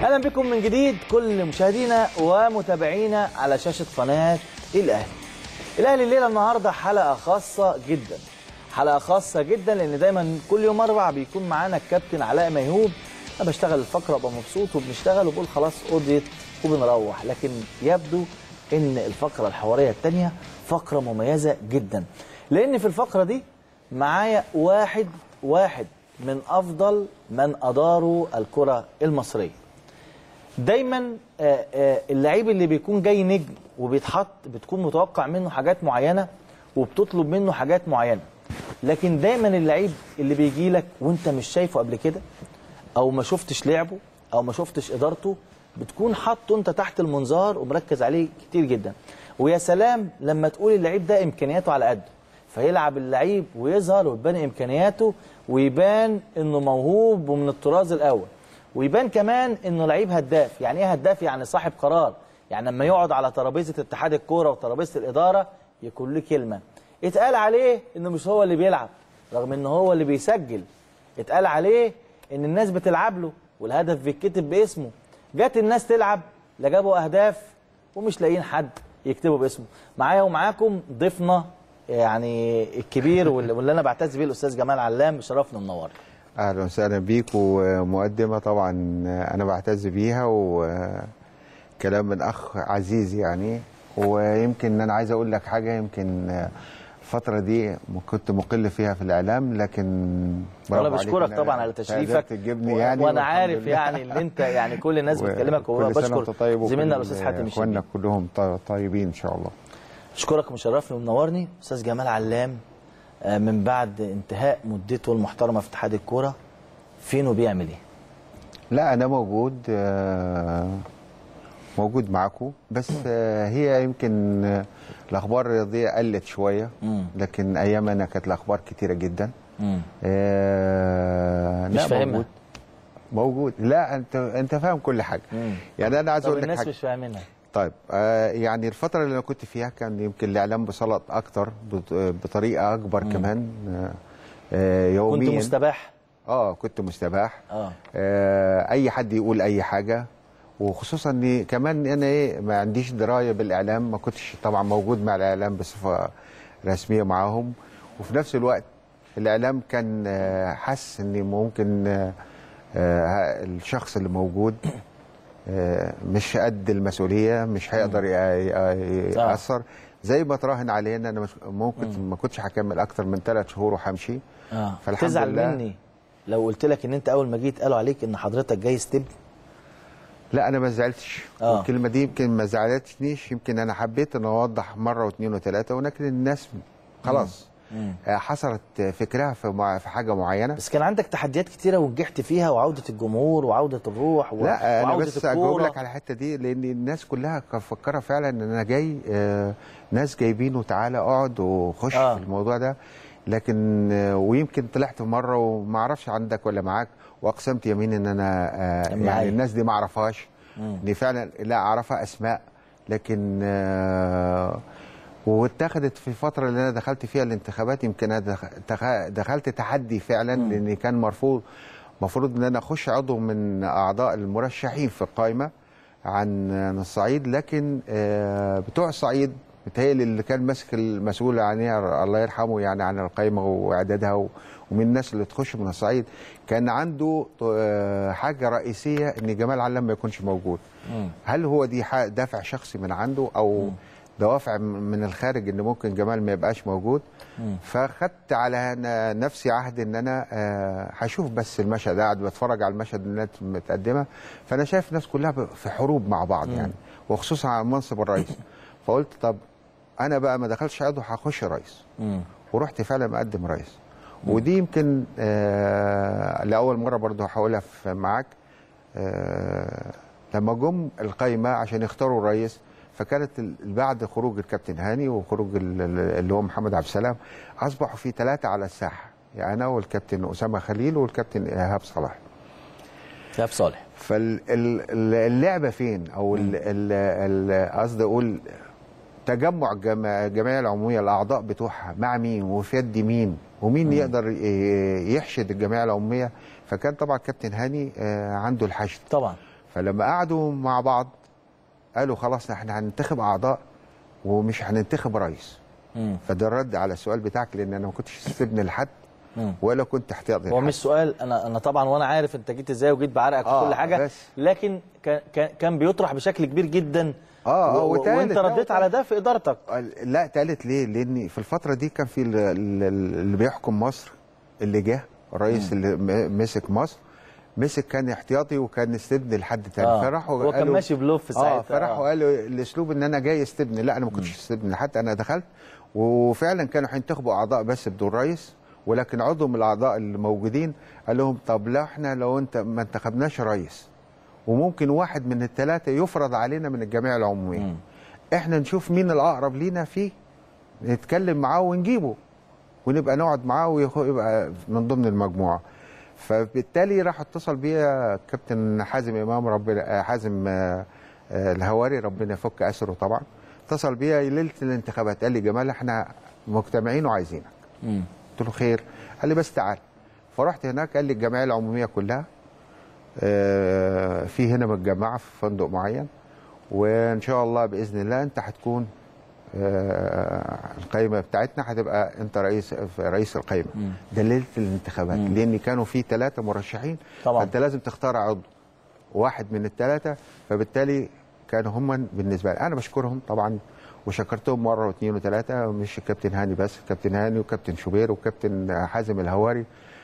اهلا بكم من جديد كل مشاهدينا ومتابعينا على شاشه قناه الاهلي. الاهلي الليله النهارده حلقه خاصه جدا. حلقه خاصه جدا لان دايما كل يوم اربع بيكون معانا الكابتن علاء ميهوب انا بشتغل الفقره ابقى مبسوط وبنشتغل وبقول خلاص قضيت وبنروح لكن يبدو ان الفقره الحواريه الثانيه فقره مميزه جدا لان في الفقره دي معايا واحد واحد من افضل من اداروا الكره المصريه دايما آه، آه، اللعيب اللي بيكون جاي نجم وبيتحط بتكون متوقع منه حاجات معينه وبتطلب منه حاجات معينه لكن دايما اللعيب اللي بيجي لك وانت مش شايفه قبل كده او ما شفتش لعبه او ما شفتش ادارته بتكون حاطه انت تحت المنظار ومركز عليه كتير جدا ويا سلام لما تقول اللعيب ده امكانياته على قده فيلعب اللعيب ويظهر وتبان امكانياته ويبان انه موهوب ومن الطراز الاول ويبان كمان انه لعيب هداف يعني ايه هداف يعني صاحب قرار يعني لما يقعد على ترابيزه اتحاد الكوره وترابيزه الاداره يكون له كلمه اتقال عليه انه مش هو اللي بيلعب رغم ان هو اللي بيسجل اتقال عليه ان الناس بتلعب له والهدف بيتكتب باسمه جت الناس تلعب لا جابوا اهداف ومش لاقيين حد يكتبوا باسمه معايا ومعاكم ضيفنا يعني الكبير واللي واللي انا بعتز بيه الاستاذ جمال علام مشرفنا منور اهلا وسهلا بيك ومقدمه طبعا انا بعتز بيها وكلام من اخ عزيز يعني ويمكن ان انا عايز اقول لك حاجه يمكن الفتره دي كنت مقل فيها في الاعلام لكن وانا برافو عليك بشكرك إن طبعا على أنت تشريفك قدرت تجيبني يعني وانا والحمد عارف لله. يعني ان انت يعني كل الناس و- بتكلمك كل سنة وأنت وبشكر طيب وكل زميلنا الاستاذ حاتم اخواننا الشبيب كلهم طي- طيبين ان شاء الله اشكرك ومشرفني ومنورني استاذ جمال علام آه، من بعد انتهاء مدته المحترمه في اتحاد الكوره فين وبيعمل ايه لا انا موجود آه، موجود معاكم بس آه، هي يمكن آه، الاخبار الرياضيه قلت شويه مم. لكن ايام انا كانت الاخبار كتيره جدا مم. آه، مش لا فاهمها. موجود موجود لا انت انت فاهم كل حاجه مم. يعني انا عايز طب اقول لك الناس حاجه مش فاهمينها طيب آه يعني الفتره اللي انا كنت فيها كان يمكن الاعلام بسلط اكتر بط- بطريقه اكبر كمان آه آه يوميا كنت مستباح اه كنت مستباح اه آه اي حد يقول اي حاجه وخصوصا اني كمان انا ايه ما عنديش درايه بالاعلام ما كنتش طبعا موجود مع الاعلام بصفه رسميه معاهم وفي نفس الوقت الاعلام كان آه، حس ان ممكن آه، آه، الشخص اللي موجود آه، مش قد المسؤوليه مش هيقدر ي- ي- صح. ياثر زي ما تراهن علينا انا مش ممكن ما كنتش هكمل اكتر من ثلاث شهور وهمشي اه فالحمد تزعل لله. مني لو قلت لك ان انت اول ما جيت قالوا عليك ان حضرتك جاي ستيب لا انا ما زعلتش آه. الكلمه دي يمكن ما زعلتنيش يمكن انا حبيت ان اوضح مره واثنين وثلاثه ولكن الناس خلاص مم. آه، حصلت فكرها في مع- في حاجه معينه بس كان عندك تحديات كتيره ونجحت فيها وعوده الجمهور وعوده الروح و... لا انا وعوده بس اجاوب الكوره لك على الحته دي لان الناس كلها كانت مفكره فعلا ان انا جاي آه، ناس جايبينه تعالى اقعد وخش آه. في الموضوع ده لكن آه، ويمكن طلعت مره وما اعرفش عندك ولا معاك واقسمت يمين ان انا آه، معايا. يعني الناس دي ما اعرفهاش مم. اني فعلا لا اعرفها اسماء لكن آه، واتخذت في الفترة اللي أنا دخلت فيها الانتخابات يمكن أنا دخ- دخ- دخلت تحدي فعلا لأن كان مرفوض المفروض إن أنا أخش عضو من أعضاء المرشحين في القائمة عن عن الصعيد لكن آه، بتوع الصعيد متهيألي اللي كان ماسك المسؤول عنها الله يرحمه يعني عن القائمة وإعدادها و- ومن الناس اللي تخش من الصعيد كان عنده آه، حاجة رئيسية إن جمال علام ما يكونش موجود مم. هل هو دي ح- دافع شخصي من عنده او دوافع م- من الخارج ان ممكن جمال ما يبقاش موجود فخدت على ن- نفسي عهد ان انا آه، هشوف بس المشهد قاعد بتفرج على المشهد اللي متقدمه فانا شايف الناس كلها ب- في حروب مع بعض يعني وخصوصا على منصب الرئيس فقلت طب انا بقى ما دخلتش عضو هخش رئيس مم. ورحت فعلا مقدم رئيس ودي يمكن آه لاول مره برضو هقولها في- معاك آه لما جم القايمه عشان يختاروا الرئيس فكانت ال- بعد خروج الكابتن هاني وخروج ال- ال- اللي هو محمد عبد السلام اصبحوا في ثلاثه على الساحه يعني انا والكابتن اسامه خليل والكابتن ايهاب صلاح شهاب صالح فاللعبه فين او ال- ال- ال- قصدي اقول تجمع جما- الجمعيه العموميه الاعضاء بتوعها مع مين وفي يد مين ومين يقدر ي- يحشد الجمعيه العموميه فكان طبعا كابتن هاني آه، عنده الحشد طبعا فلما قعدوا مع بعض قالوا خلاص احنا هننتخب اعضاء ومش هننتخب رئيس مم. فده الرد على السؤال بتاعك لان انا ما كنتش استبن لحد مم. ولا كنت احتياطي هو لحد. مش سؤال انا انا طبعا وانا عارف انت جيت ازاي وجيت بعرقك آه، وكل حاجه بس. لكن كان- كان كان بيطرح بشكل كبير جدا آه، آه، و- و- وتالت، وانت آه، رديت وتالت. على ده في ادارتك لا تالت ليه؟ لان في الفتره دي كان في ال- ال- اللي بيحكم مصر اللي جه الرئيس اللي م- مسك مصر مسك كان احتياطي وكان استبن لحد تاني آه. فراحوا هو كان قالوا- ماشي بلوف اه ساعتها. فراحوا آه. قالوا الاسلوب ان انا جاي استبن لا انا ما كنتش استبن لحد انا دخلت وفعلا كانوا هينتخبوا اعضاء بس بدون رئيس ولكن عضو من الاعضاء اللي موجودين قال لهم طب لا احنا لو انت ما انتخبناش رئيس وممكن واحد من الثلاثه يفرض علينا من الجمعيه العموميه احنا نشوف مين الاقرب لينا فيه نتكلم معاه ونجيبه ونبقى نقعد معاه ويبقى من ضمن المجموعه فبالتالي راح اتصل بيا كابتن حازم امام ربنا آه، حازم آه، آه، الهواري ربنا يفك اسره طبعا اتصل بيا ليله الانتخابات قال لي جمال احنا مجتمعين وعايزينك مم. قلت له خير قال لي بس تعال فرحت هناك قال لي الجمعيه العموميه كلها آه، في هنا متجمعه في فندق معين وان شاء الله باذن الله انت هتكون آه، القائمه بتاعتنا هتبقى انت رئيس رئيس القائمه ده ليله الانتخابات لان كانوا في ثلاثه مرشحين طبعاً. فانت لازم تختار عضو واحد من الثلاثه فبالتالي كانوا هم بالنسبه لي انا بشكرهم طبعا وشكرتهم مره واثنين وثلاثه مش الكابتن هاني بس الكابتن هاني وكابتن شوبير وكابتن حازم الهواري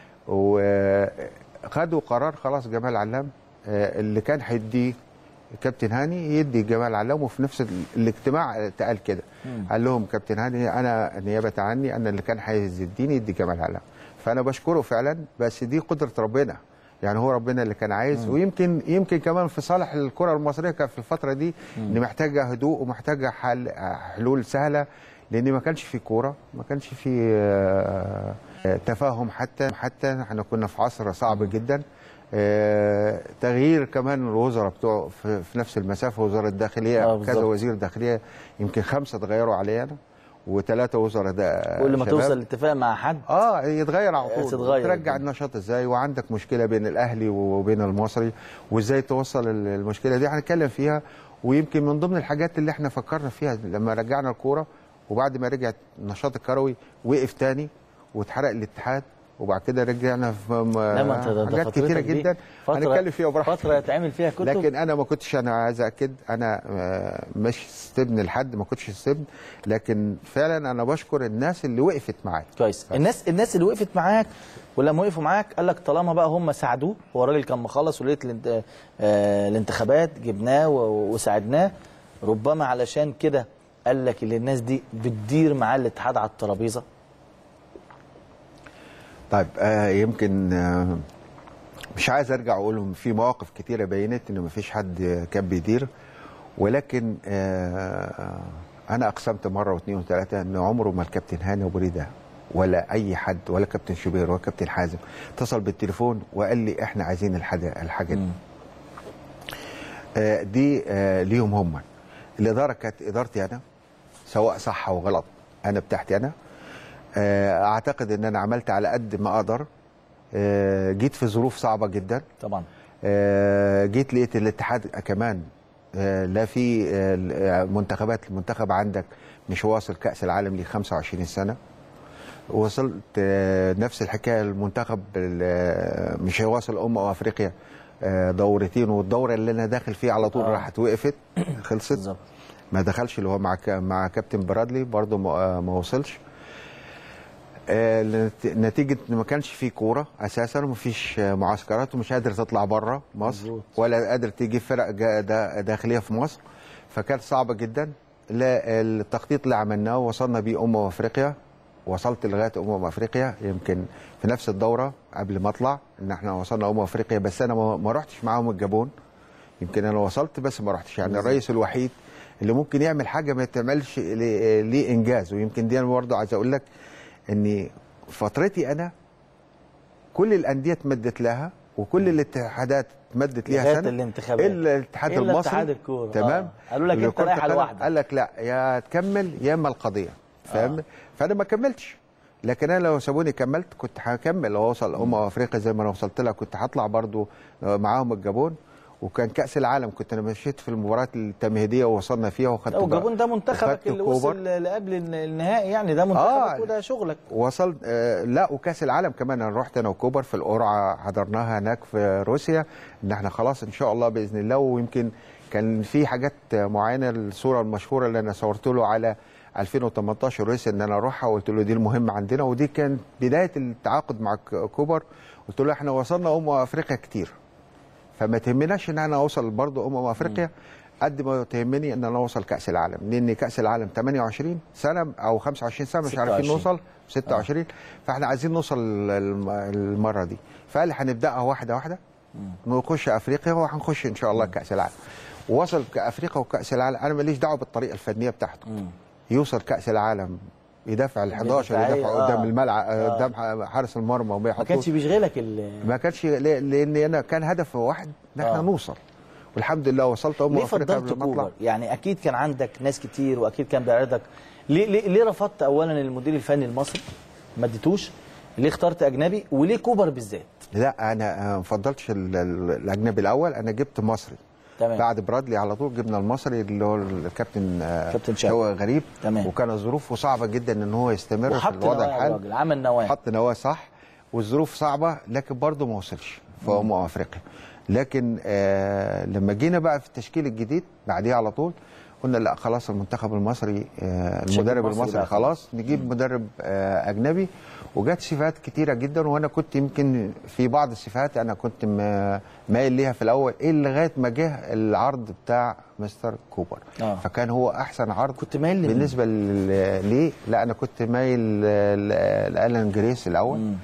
وخدوا قرار خلاص جمال علام آه، اللي كان هيديه كابتن هاني يدي جمال علام وفي نفس ال- الاجتماع اتقال كده قال لهم كابتن هاني انا نيابه عني انا اللي كان عايز يديني يدي جمال علام فانا بشكره فعلا بس دي قدره ربنا يعني هو ربنا اللي كان عايز ويمكن يمكن كمان في صالح الكره المصريه كان في الفتره دي ان محتاجه هدوء ومحتاجه حل حلول سهله لان ما كانش في كوره ما كانش في آه، آه، تفاهم حتى حتى احنا كنا في عصر صعب جدا آه، تغيير كمان الوزراء بتوع في في نفس المسافه وزاره آه، الداخليه بالظبط. كذا وزير داخليه يمكن خمسه اتغيروا علينا وثلاثه وزراء ده كل ما شباب. توصل لاتفاق مع حد اه يتغير على طول تتغير. ترجع النشاط ازاي وعندك مشكله بين الاهلي وبين المصري وازاي توصل ال- المشكله دي هنتكلم فيها ويمكن من ضمن الحاجات اللي احنا فكرنا فيها لما رجعنا الكوره وبعد ما رجعت النشاط الكروي وقف تاني واتحرق الاتحاد وبعد كده رجعنا في م- لا ما انت ده- ده حاجات كتيره فترتك دي جدا هنتكلم فيها براحتك فتره يتعمل فيها كتب لكن انا ما كنتش انا عايز اكد انا آه، مش استبن لحد ما كنتش استبن لكن فعلا انا بشكر الناس اللي وقفت معايا كويس الناس الناس اللي وقفت معاك ولما وقفوا معاك قال لك طالما بقى هم ساعدوه هو الراجل كان مخلص وليله الانت... آه الانتخابات جبناه و- وساعدناه ربما علشان كده قال لك اللي الناس دي بتدير معاه الاتحاد على الترابيزه طيب آه يمكن آه مش عايز ارجع اقول في مواقف كتيره بينت ان مفيش حد كان بيدير ولكن آه انا اقسمت مره واثنين وثلاثه ان عمره ما الكابتن هاني ابو ريده ولا اي حد ولا كابتن شوبير ولا كابتن حازم اتصل بالتليفون وقال لي احنا عايزين الحاجه الحاجه دي آه دي آه ليهم هم الاداره كانت ادارتي انا سواء صح او غلط انا بتاعتي انا آه، اعتقد ان انا عملت على قد ما اقدر آه، جيت في ظروف صعبه جدا طبعا آه، جيت لقيت الاتحاد كمان آه، لا في آه، منتخبات المنتخب عندك مش واصل كاس العالم ل 25 سنه وصلت آه، نفس الحكايه المنتخب ال- مش هيواصل امم افريقيا آه، دورتين والدوره اللي انا داخل فيها على طول آه. راحت وقفت خلصت بالظبط ما دخلش اللي هو مع ك- مع كابتن برادلي برضه ما آه، ما وصلش آه، لنت- نتيجه ان ما كانش في كوره اساسا وما فيش آه، معسكرات ومش قادر تطلع بره مصر مظبوط. ولا قادر تجيب فرق جا- دا- داخليه في مصر فكانت صعبه جدا لا التخطيط اللي عملناه وصلنا بيه امم افريقيا وصلت لغايه امم افريقيا يمكن في نفس الدوره قبل ما اطلع ان احنا وصلنا امم افريقيا بس انا ما ما رحتش معاهم الجابون يمكن انا وصلت بس ما رحتش يعني الرئيس الوحيد اللي ممكن يعمل حاجه ما تعملش ليه ليه انجاز ويمكن دي انا برضه عايز اقول لك ان فترتي انا كل الانديه اتمدت لها وكل الاتحادات اتمدت ليها لغاية سنه الانتخابات. الا الاتحاد إلا المصري اتحاد الكورة. تمام آه. قالوا لك اللي أنت كرة رايح على القدم لوحدك. قال لك لا يا تكمل يا اما القضيه فاهم فانا ما كملتش لكن انا لو سابوني كملت كنت هكمل لو اوصل امم افريقيا زي ما انا وصلت لها كنت هطلع برضو معاهم الجابون وكان كاس العالم كنت انا مشيت في المباراه التمهيديه ووصلنا فيها وخدت لو الجابون ده منتخبك وخدت اللي كوبر. وصل اللي قبل النهائي يعني ده منتخبك آه. وده شغلك وصلت آه لا وكاس العالم كمان انا رحت انا وكوبر في القرعه حضرناها هناك في روسيا ان احنا خلاص ان شاء الله باذن الله ويمكن كان في حاجات معينه الصوره المشهوره اللي انا صورت له على 2018 روسيا ان انا اروحها وقلت له دي المهمه عندنا ودي كان بدايه التعاقد مع ك- كوبر قلت له احنا وصلنا امم افريقيا كتير فما تهمناش ان انا اوصل برضه امم افريقيا قد ما تهمني ان انا اوصل كاس العالم لان كاس العالم 28 سنه او 25 سنه مش عارفين 26. نوصل 26 فاحنا عايزين نوصل الم- المره دي فقال لي هنبداها واحده واحده نخش افريقيا وهنخش ان شاء الله كاس العالم ووصل افريقيا وكاس العالم انا ماليش دعوه بالطريقه الفنيه بتاعته يوصل كاس العالم يدافع ال 11 الدفاعية، يدافع آه. قدام الملعب قدام حارس المرمى وما ما يحطوش كانش بيشغلك ال ما كانش ليه- لان انا كان هدف واحد ان احنا آه. نوصل والحمد لله وصلت امم ليه افريقيا فضلت قبل ما اطلع كوبر؟ يعني اكيد كان عندك ناس كتير واكيد كان بيعرضك ليه ليه, ليه رفضت اولا المدير الفني المصري ما اديتوش؟ ليه اخترت اجنبي وليه كوبر بالذات؟ لا انا ما فضلتش ال- ال- الاجنبي الاول انا جبت مصري تمام. بعد برادلي على طول جبنا المصري اللي هو الكابتن آه، كابتن شاكر. هو غريب تمام. وكان ظروفه صعبه جدا ان هو يستمر في وحط الوضع نوايا الحالي الراجل عمل نوايا حط نواه صح والظروف صعبه لكن برضه ما وصلش في امم افريقيا لكن آه لما جينا بقى في التشكيل الجديد بعديه على طول قلنا لا خلاص المنتخب المصري آه الشكل المدرب المصري المصري بقى خلاص نجيب مدرب آه اجنبي وجات صفات كتيره جدا وانا كنت يمكن في بعض الصفات انا كنت ما- مايل ليها في الاول ايه لغايه ما جه العرض بتاع مستر كوبر آه. فكان هو احسن عرض كنت مايل لمين؟ بالنسبه لل- ليه لا انا كنت مايل ل- لالان جريس الاول مم.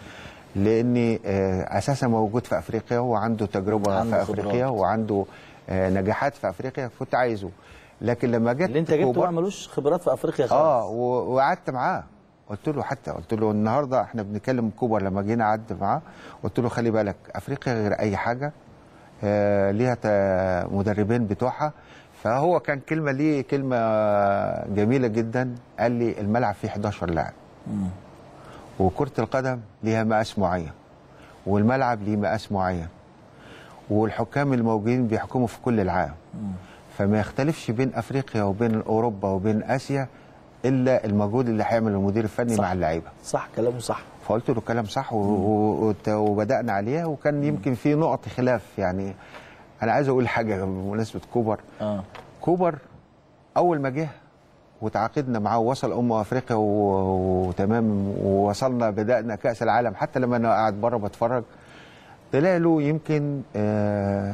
لاني آه، اساسا موجود في افريقيا وعنده تجربه عنده في افريقيا خبرات. وعنده آه، نجاحات في افريقيا كنت عايزه لكن لما جت اللي انت جبته كوبر- بقى ملوش خبرات في افريقيا خالص اه و- وقعدت معاه قلت له حتى قلت له النهارده احنا بنتكلم كوبر لما جينا قعدت معاه قلت له خلي بالك افريقيا غير اي حاجه آه ليها تا- مدربين بتوعها فهو كان كلمه ليه كلمه جميله جدا قال لي الملعب فيه 11 لاعب وكره القدم ليها مقاس معين والملعب ليه مقاس معين والحكام الموجودين بيحكموا في كل العالم فما يختلفش بين افريقيا وبين اوروبا وبين اسيا الا المجهود اللي هيعمله المدير الفني صح. مع اللعيبه صح كلامه صح فقلت له كلام صح و... و... وت- وبدانا عليها وكان يمكن في نقط خلاف يعني انا عايز اقول حاجه بمناسبه كوبر اه كوبر اول ما جه وتعاقدنا معاه ووصل امم افريقيا و... وتمام ووصلنا بدانا كاس العالم حتى لما انا قاعد بره بتفرج طلع له يمكن آه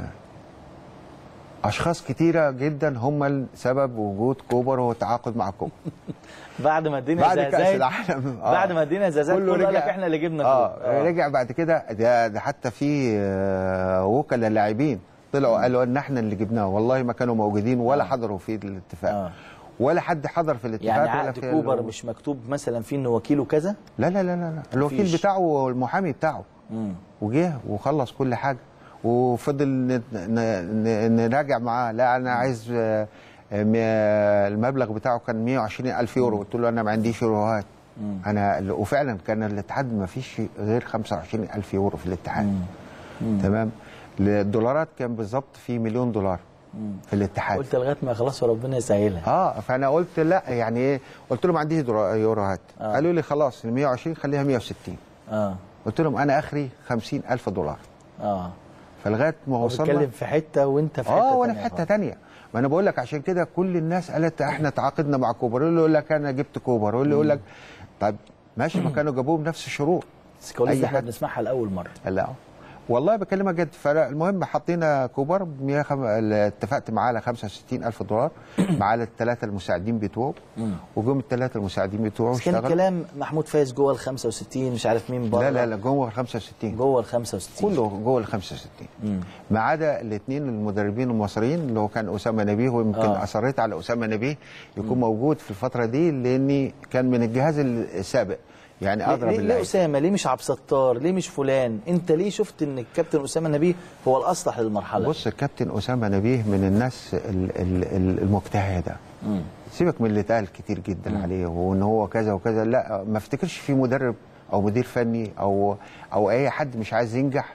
اشخاص كتيره جدا هم السبب وجود كوبر والتعاقد مع كوبر بعد ما الدنيا بعد كاس زهزهت العالم آه. بعد ما الدنيا زهزهت كله قال لك احنا اللي جبنا اه, كوبر. آه. رجع بعد كده ده, ده حتى في آه وكلاء لاعبين طلعوا قالوا ان احنا اللي جبناه والله ما كانوا موجودين ولا حضروا في الاتفاق آه. ولا حد حضر في الاتفاق يعني ولا عقد في كوبر ال- مش مكتوب مثلا فيه انه وكيله كذا لا لا لا لا, لا. الوكيل مفيش. بتاعه والمحامي بتاعه مم. وجه وخلص كل حاجه وفضل ن- ن- ن- نراجع معاه لا انا عايز آه، آه، مية- المبلغ بتاعه كان 120 الف يورو قلت له انا ما عنديش يوروهات انا وفعلا كان الاتحاد ما فيش غير 25 الف يورو في الاتحاد تمام الدولارات كان بالظبط في مليون دولار في الاتحاد قلت لغايه ما خلاص وربنا يسهلها اه فانا قلت لا يعني ايه قلت له ما عنديش درا- يوروهات آه. قالوا لي خلاص ال 120 خليها 160 اه قلت لهم انا اخري 50 الف دولار اه فلغايه ما هو وصلنا بيتكلم في حته وانت في حته اه وانا في تانية حته خالص. تانية ما انا بقول لك عشان كده كل الناس قالت احنا تعاقدنا مع كوبر اللي يقول لك انا جبت كوبر واللي يقول لك طب ماشي ما كانوا جابوه بنفس الشروط بس الكواليس أي دي احنا حد. بنسمعها لاول مره لا والله بكلمك جد فالمهم حطينا كوبر ب 100 خم... اتفقت معاه على 65 الف دولار مع الثلاثه المساعدين بتوعه وجم الثلاثه المساعدين بتوعه بس كان اشتغلوا الكلام محمود فايز جوه ال 65 مش عارف مين بره لا لا لا جوه ال 65 جوه ال 65 كله جوه ال 65 ما عدا الاثنين المدربين المصريين اللي هو كان اسامه نبيه ويمكن آه. آه. اصريت على اسامه نبيه يكون موجود في الفتره دي لاني كان من الجهاز السابق يعني ليه, اضرب ليه, ليه اللعيبه اسامه ليه مش عبد الستار ليه مش فلان انت ليه شفت ان الكابتن اسامه نبيه هو الاصلح للمرحله بص الكابتن اسامه نبيه من الناس ال- ال- ال- المجتهده سيبك من اللي اتقال كتير جدا عليه وان هو كذا وكذا لا ما افتكرش في مدرب او مدير فني او او اي حد مش عايز ينجح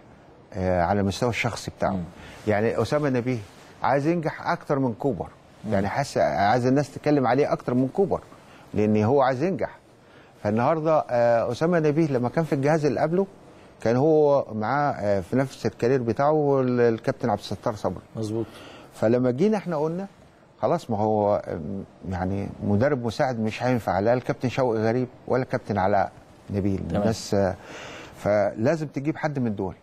آه، على المستوى الشخصي بتاعه يعني اسامه نبيه عايز ينجح اكتر من كوبر يعني حاسس عايز الناس تتكلم عليه اكتر من كوبر لان هو عايز ينجح فالنهارده آه، اسامه نبيه لما كان في الجهاز اللي قبله كان هو معاه آه، في نفس الكارير بتاعه ال- الكابتن عبد الستار صبري مظبوط فلما جينا احنا قلنا خلاص ما هو أم، يعني مدرب مساعد مش هينفع لا الكابتن شوقي غريب ولا الكابتن علاء نبيل تمام. الناس آه، فلازم تجيب حد من دول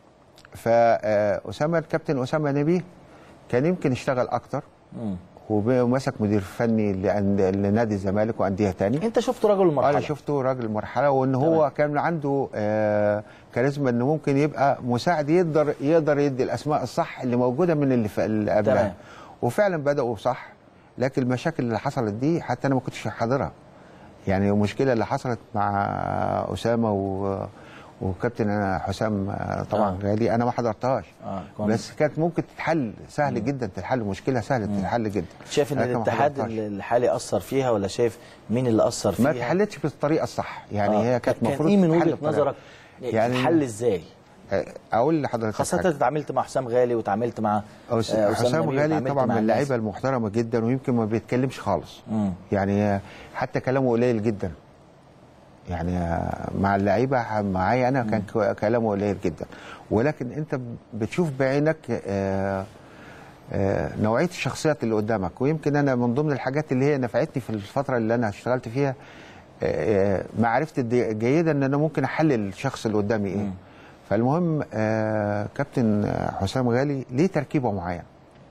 فاسامه الكابتن اسامه نبيه كان يمكن يشتغل اكتر مم. وب- ومسك مدير فني لأن- لنادي الزمالك وانديه تاني انت شفت رجل المرحله انا شفته راجل مرحله وان هو تمام. كان عنده آه كاريزما انه ممكن يبقى مساعد يقدر يقدر يدي الاسماء الصح اللي موجوده من اللي, ف- اللي تمام. قبلها وفعلا بداوا صح لكن المشاكل اللي حصلت دي حتى انا ما كنتش حاضرها يعني المشكله اللي حصلت مع اسامه و وكابتن حسام آه، طبعا آه. غالي انا ما حضرتهاش آه، كويس. بس كانت ممكن تتحل سهل جدا تتحل مشكله سهله تتحل جدا شايف ان لكن ما الاتحاد حضرتهاش. الحالي اثر فيها ولا شايف مين اللي اثر فيها ما اتحلتش بالطريقه الصح يعني آه. هي كانت كان المفروض ايه من تتحل وجهه بطريقة- نظرك يعني الحل ازاي اقول لحضرتك خاصه حاجة. انت اتعاملت مع حسام غالي وتعاملت مع أس- آه، أسامة حسام نبيل غالي وتعاملت طبعا مع من الناس. اللعيبه المحترمه جدا ويمكن ما بيتكلمش خالص مم. يعني حتى كلامه قليل جدا يعني مع اللعيبه معايا انا كان ك- كلامه قليل جدا ولكن انت بتشوف بعينك آه، آه، نوعيه الشخصيات اللي قدامك ويمكن انا من ضمن الحاجات اللي هي نفعتني في الفتره اللي انا اشتغلت فيها آه، آه، معرفتي الدي- الجيده ان انا ممكن احلل الشخص اللي قدامي ايه فالمهم آه، كابتن حسام غالي ليه تركيبه معينه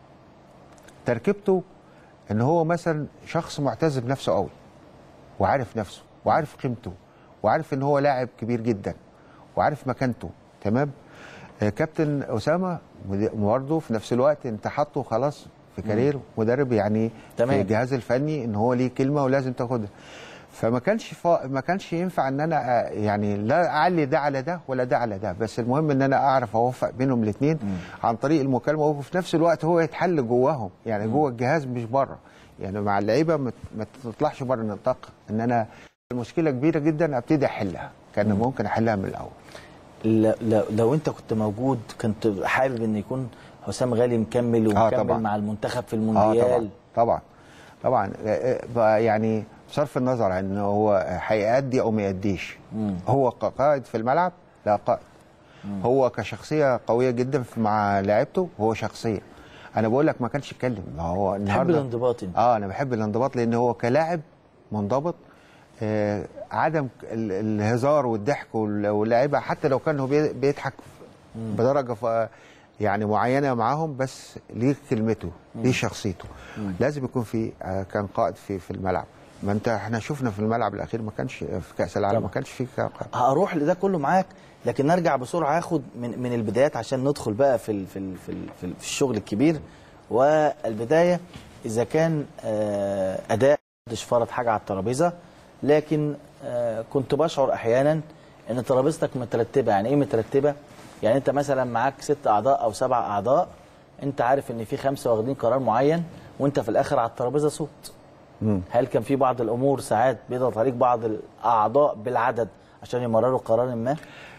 تركيبته ان هو مثلا شخص معتز بنفسه قوي وعارف نفسه وعارف قيمته وعارف ان هو لاعب كبير جدا وعارف مكانته تمام آه، كابتن اسامه مد- برضه في نفس الوقت انت حاطه خلاص في كارير مدرب يعني تمام. في الجهاز الفني ان هو ليه كلمه ولازم تاخدها فما كانش فا... ما كانش ينفع ان انا آه، يعني لا اعلي ده على ده ولا ده على ده بس المهم ان انا اعرف اوفق بينهم الاثنين عن طريق المكالمه وفي نفس الوقت هو يتحل جواهم يعني جوه الجهاز مش بره يعني مع اللعيبه ما ما تطلعش بره النطاق ان انا المشكله كبيره جدا ابتدي احلها كان ممكن احلها من الاول لو, لو, لو انت كنت موجود كنت حابب ان يكون حسام غالي مكمل ومكمل طبعا. مع المنتخب في اه المونديال طبعا طبعا طبعا آه، آه، بقى يعني بصرف النظر عن ان هو هيأدي او ما يأديش هو كقائد في الملعب لا قائد هو كشخصيه قويه جدا في- مع لعيبته هو شخصيه انا بقول لك ما كانش يتكلم ما هو تحب النهارده الانضباط انت اه انا بحب الانضباط لان هو كلاعب منضبط آه عدم ال- الهزار والضحك وال- واللعيبه حتى لو كان هو بي- بيضحك بدرجه ف يعني معينه معاهم بس ليه كلمته ليه شخصيته لازم يكون في آه كان قائد في في الملعب ما انت احنا شفنا في الملعب الاخير ما كانش في كاس العالم طبعا. ما كانش في قائد هروح لده كله معاك لكن نرجع بسرعه اخد من من البدايات عشان ندخل بقى في ال في ال في, ال في, ال في الشغل الكبير والبدايه اذا كان آه، اداء محدش فرض حاجه على الترابيزه لكن آه، كنت بشعر احيانا ان ترابيزتك مترتبه يعني ايه مترتبه يعني انت مثلا معاك ست اعضاء او سبع اعضاء انت عارف ان في خمسه واخدين قرار معين وانت في الاخر على الترابيزه صوت هل كان في بعض الامور ساعات بيضغط عليك بعض الاعضاء بالعدد عشان يمرروا قرار ما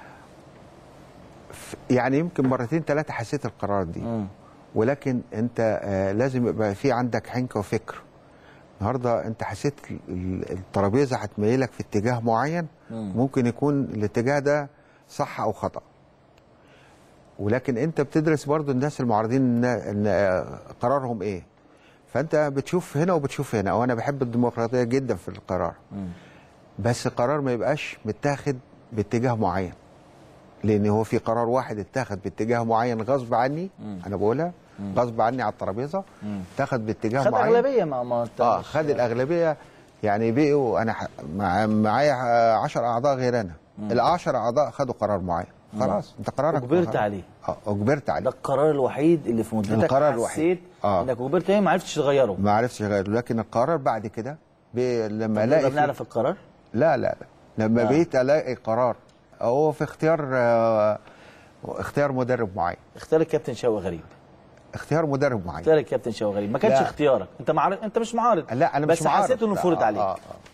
يعني يمكن مرتين ثلاثه حسيت القرارات دي مم. ولكن انت آه، لازم يبقى في عندك حنكه وفكر النهارده انت حسيت ال- ال- الترابيزه هتميلك في اتجاه معين ممكن يكون الاتجاه ده صح او خطا ولكن انت بتدرس برضو الناس المعارضين ان إن، آه، قرارهم ايه فانت بتشوف هنا وبتشوف هنا وانا بحب الديمقراطيه جدا في القرار بس القرار ما يبقاش متاخد باتجاه معين لان هو في قرار واحد اتاخد باتجاه معين غصب عني انا بقولها غصب عني على الترابيزه اتاخد باتجاه خد معين اغلبيه ما ما انت اه مش- خد الاغلبيه يعني بقوا انا ح- مع معايا 10 اعضاء غير انا ال 10 اعضاء خدوا قرار معين خلاص انت قرارك أجبرت خلاص. عليه. اه اجبرت ده عليه القرار الوحيد اللي في مدتك القرار حسيت الوحيد. آه. انك اجبرت عليه ما عرفتش تغيره ما عرفتش غيره لكن القرار بعد كده ب- لما طب الاقي نقدر في- نعرف القرار لا لا لا لما آه. بقيت الاقي قرار هو في اختيار آه، اختيار مدرب معين اختار الكابتن شوقي غريب اختيار مدرب معين اختار الكابتن شوقي غريب ما كانش لا. اختيارك انت معارض انت مش معارض لا انا بس مش معارض. حسيت انه لا، فرض آه، عليك آه آه.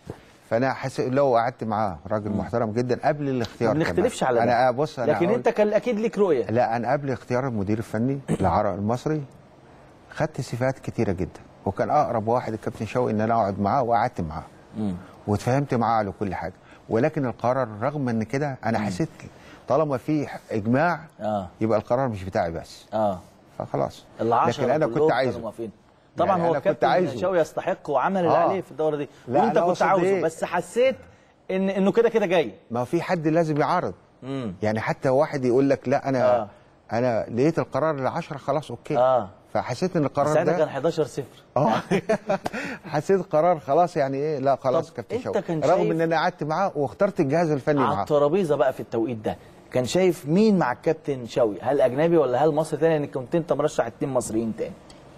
فانا حاسس لو قعدت معاه راجل محترم جدا قبل الاختيار ما كمان. بنختلفش على ده انا بص انا لكن هقول- انت كان اكيد ليك رؤيه لا انا قبل اختيار المدير الفني للعرق المصري خدت صفات كتيره جدا وكان اقرب واحد الكابتن شوقي ان انا اقعد معاه وقعدت معاه واتفاهمت معاه على كل حاجه ولكن القرار رغم ان كده انا حسيت طالما في اجماع اه يبقى القرار مش بتاعي بس اه فخلاص العشرة لكن انا كلهم كنت كانوا عايزه موافقين. طبعا يعني هو أنا كنت الكابتن عايزه. شوقي يستحق وعمل اللي آه. عليه في الدوره دي لا، وانت أنا كنت أقصد عاوزه إيه؟ بس حسيت ان انه كده كده جاي ما في حد لازم يعارض امم يعني حتى واحد يقول لك لا انا آه. آه. انا لقيت القرار العشرة خلاص اوكي اه فحسيت ان القرار ساعتها ده كان 11 0 اه حسيت قرار خلاص يعني ايه لا خلاص طب كابتن أنت شوقي كان رغم شايف- ان انا قعدت معاه واخترت الجهاز الفني على معاه الترابيزه بقى في التوقيت ده كان شايف مين مع الكابتن شوقي هل اجنبي ولا هل مصري تاني لان كنت انت مرشح اتنين مصريين تاني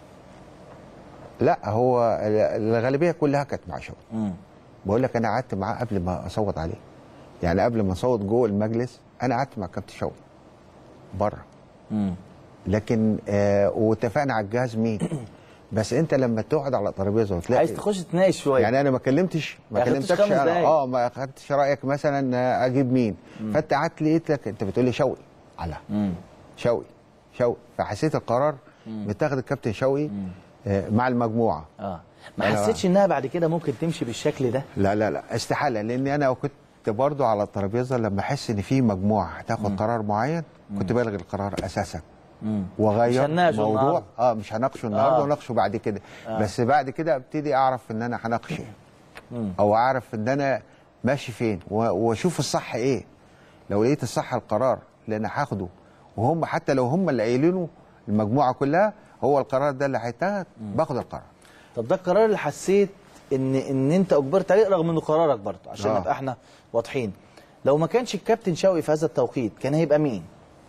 لا هو الغالبيه كلها كانت مع شوقي امم بقول لك انا قعدت معاه قبل ما اصوت عليه يعني قبل ما اصوت جوه المجلس انا قعدت مع كابتن شوقي بره امم لكن آه واتفقنا على الجهاز مين بس انت لما تقعد على الترابيزه وتلاقي عايز تخش تناقش شويه يعني انا ما كلمتش ما ما خدتش كلمتكش خمس انا دقايق. اه ما خدتش رايك مثلا آه، اجيب مين فانت قعدت لقيت لك انت بتقول لي شوقي على امم شوقي شوقي فحسيت القرار متاخد الكابتن شوقي آه، مع المجموعه اه ما أنا- حسيتش انها بعد كده ممكن تمشي بالشكل ده لا لا لا استحاله لان انا كنت برضو على الترابيزه لما احس ان في مجموعه هتاخد قرار معين كنت بلغي القرار اساسا امم مش واغير هنناقشه موضوع النهاردة. اه مش هناقشه النهارده آه. وناقشه بعد كده بس بعد كده ابتدي اعرف ان انا هناقش ايه مم. او اعرف ان انا ماشي فين و- واشوف الصح ايه لو لقيت الصح القرار اللي انا هاخده وهم حتى لو هم اللي قايلينه المجموعه كلها هو القرار ده اللي هيتاخد باخد القرار طب ده القرار اللي حسيت ان ان انت اجبرت عليه رغم انه قرارك برضه عشان آه. نبقى احنا واضحين لو ما كانش الكابتن شوقي في هذا التوقيت كان هيبقى مين؟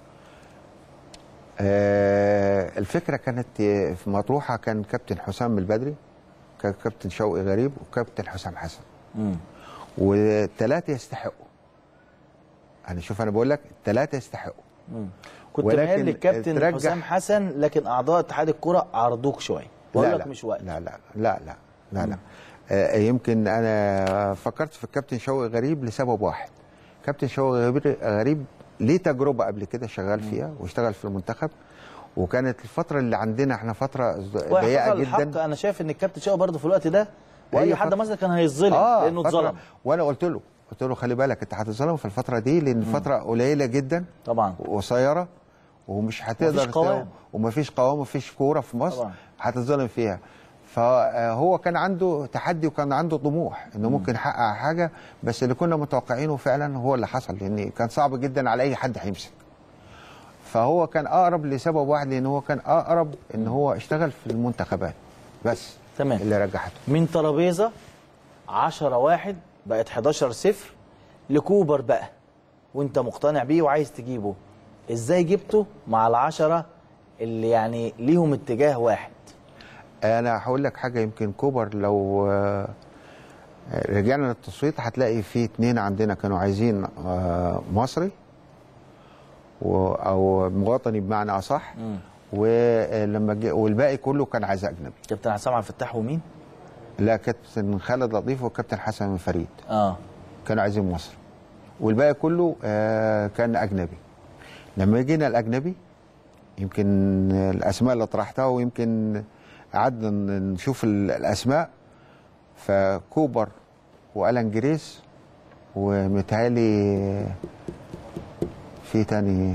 آه الفكره كانت آه، في مطروحه كان كابتن حسام البدري كان كابتن شوقي غريب وكابتن حسام حسن امم والثلاثه يستحقوا انا شوف انا بقول لك الثلاثه يستحقوا كنت ولكن مايل للكابتن ترجح- حسام حسن لكن اعضاء اتحاد الكره عرضوك شويه بقول لا لك لا مش وقت لا لا لا لا لا لا آه يمكن انا فكرت في الكابتن شوقي غريب لسبب واحد كابتن شوقي غريب- غريب ليه تجربه قبل كده شغال فيها واشتغل في المنتخب وكانت الفتره اللي عندنا احنا فتره ضيقه وحق الحق جدا انا شايف ان الكابتن شوقي برضه في الوقت ده واي هي حد فترة- مصري كان هيتظلم لانه فترة- اتظلم وانا قلت له قلت له خلي بالك انت هتتظلم في الفتره دي لان فتره قليله جدا طبعا قصيره ومش هتقدر مفيش قوام. تقوم- ومفيش قوام ومفيش كوره في مصر طبعا. هتتظلم فيها فهو كان عنده تحدي وكان عنده طموح انه ممكن يحقق حاجه بس اللي كنا متوقعينه فعلا هو اللي حصل لان كان صعب جدا على اي حد هيمسك فهو كان اقرب لسبب واحد لان هو كان اقرب ان هو اشتغل في المنتخبات بس تمام. اللي رجحته من ترابيزه 10 واحد بقت 11 صفر لكوبر بقى وانت مقتنع بيه وعايز تجيبه ازاي جبته مع العشرة اللي يعني ليهم اتجاه واحد انا هقول لك حاجه يمكن كوبر لو آه، رجعنا للتصويت هتلاقي في اتنين عندنا كانوا عايزين آه، مصري و- او مواطني بمعنى اصح ولما جه والباقي كله كان عايز اجنبي كابتن حسام عبد الفتاح ومين؟ لا كابتن خالد لطيف وكابتن حسن فريد اه كانوا عايزين مصري والباقي كله آه، كان اجنبي لما جينا الاجنبي يمكن الاسماء اللي طرحتها ويمكن قعدنا نشوف ال- الاسماء فكوبر والان جريس ومتهيألي في تاني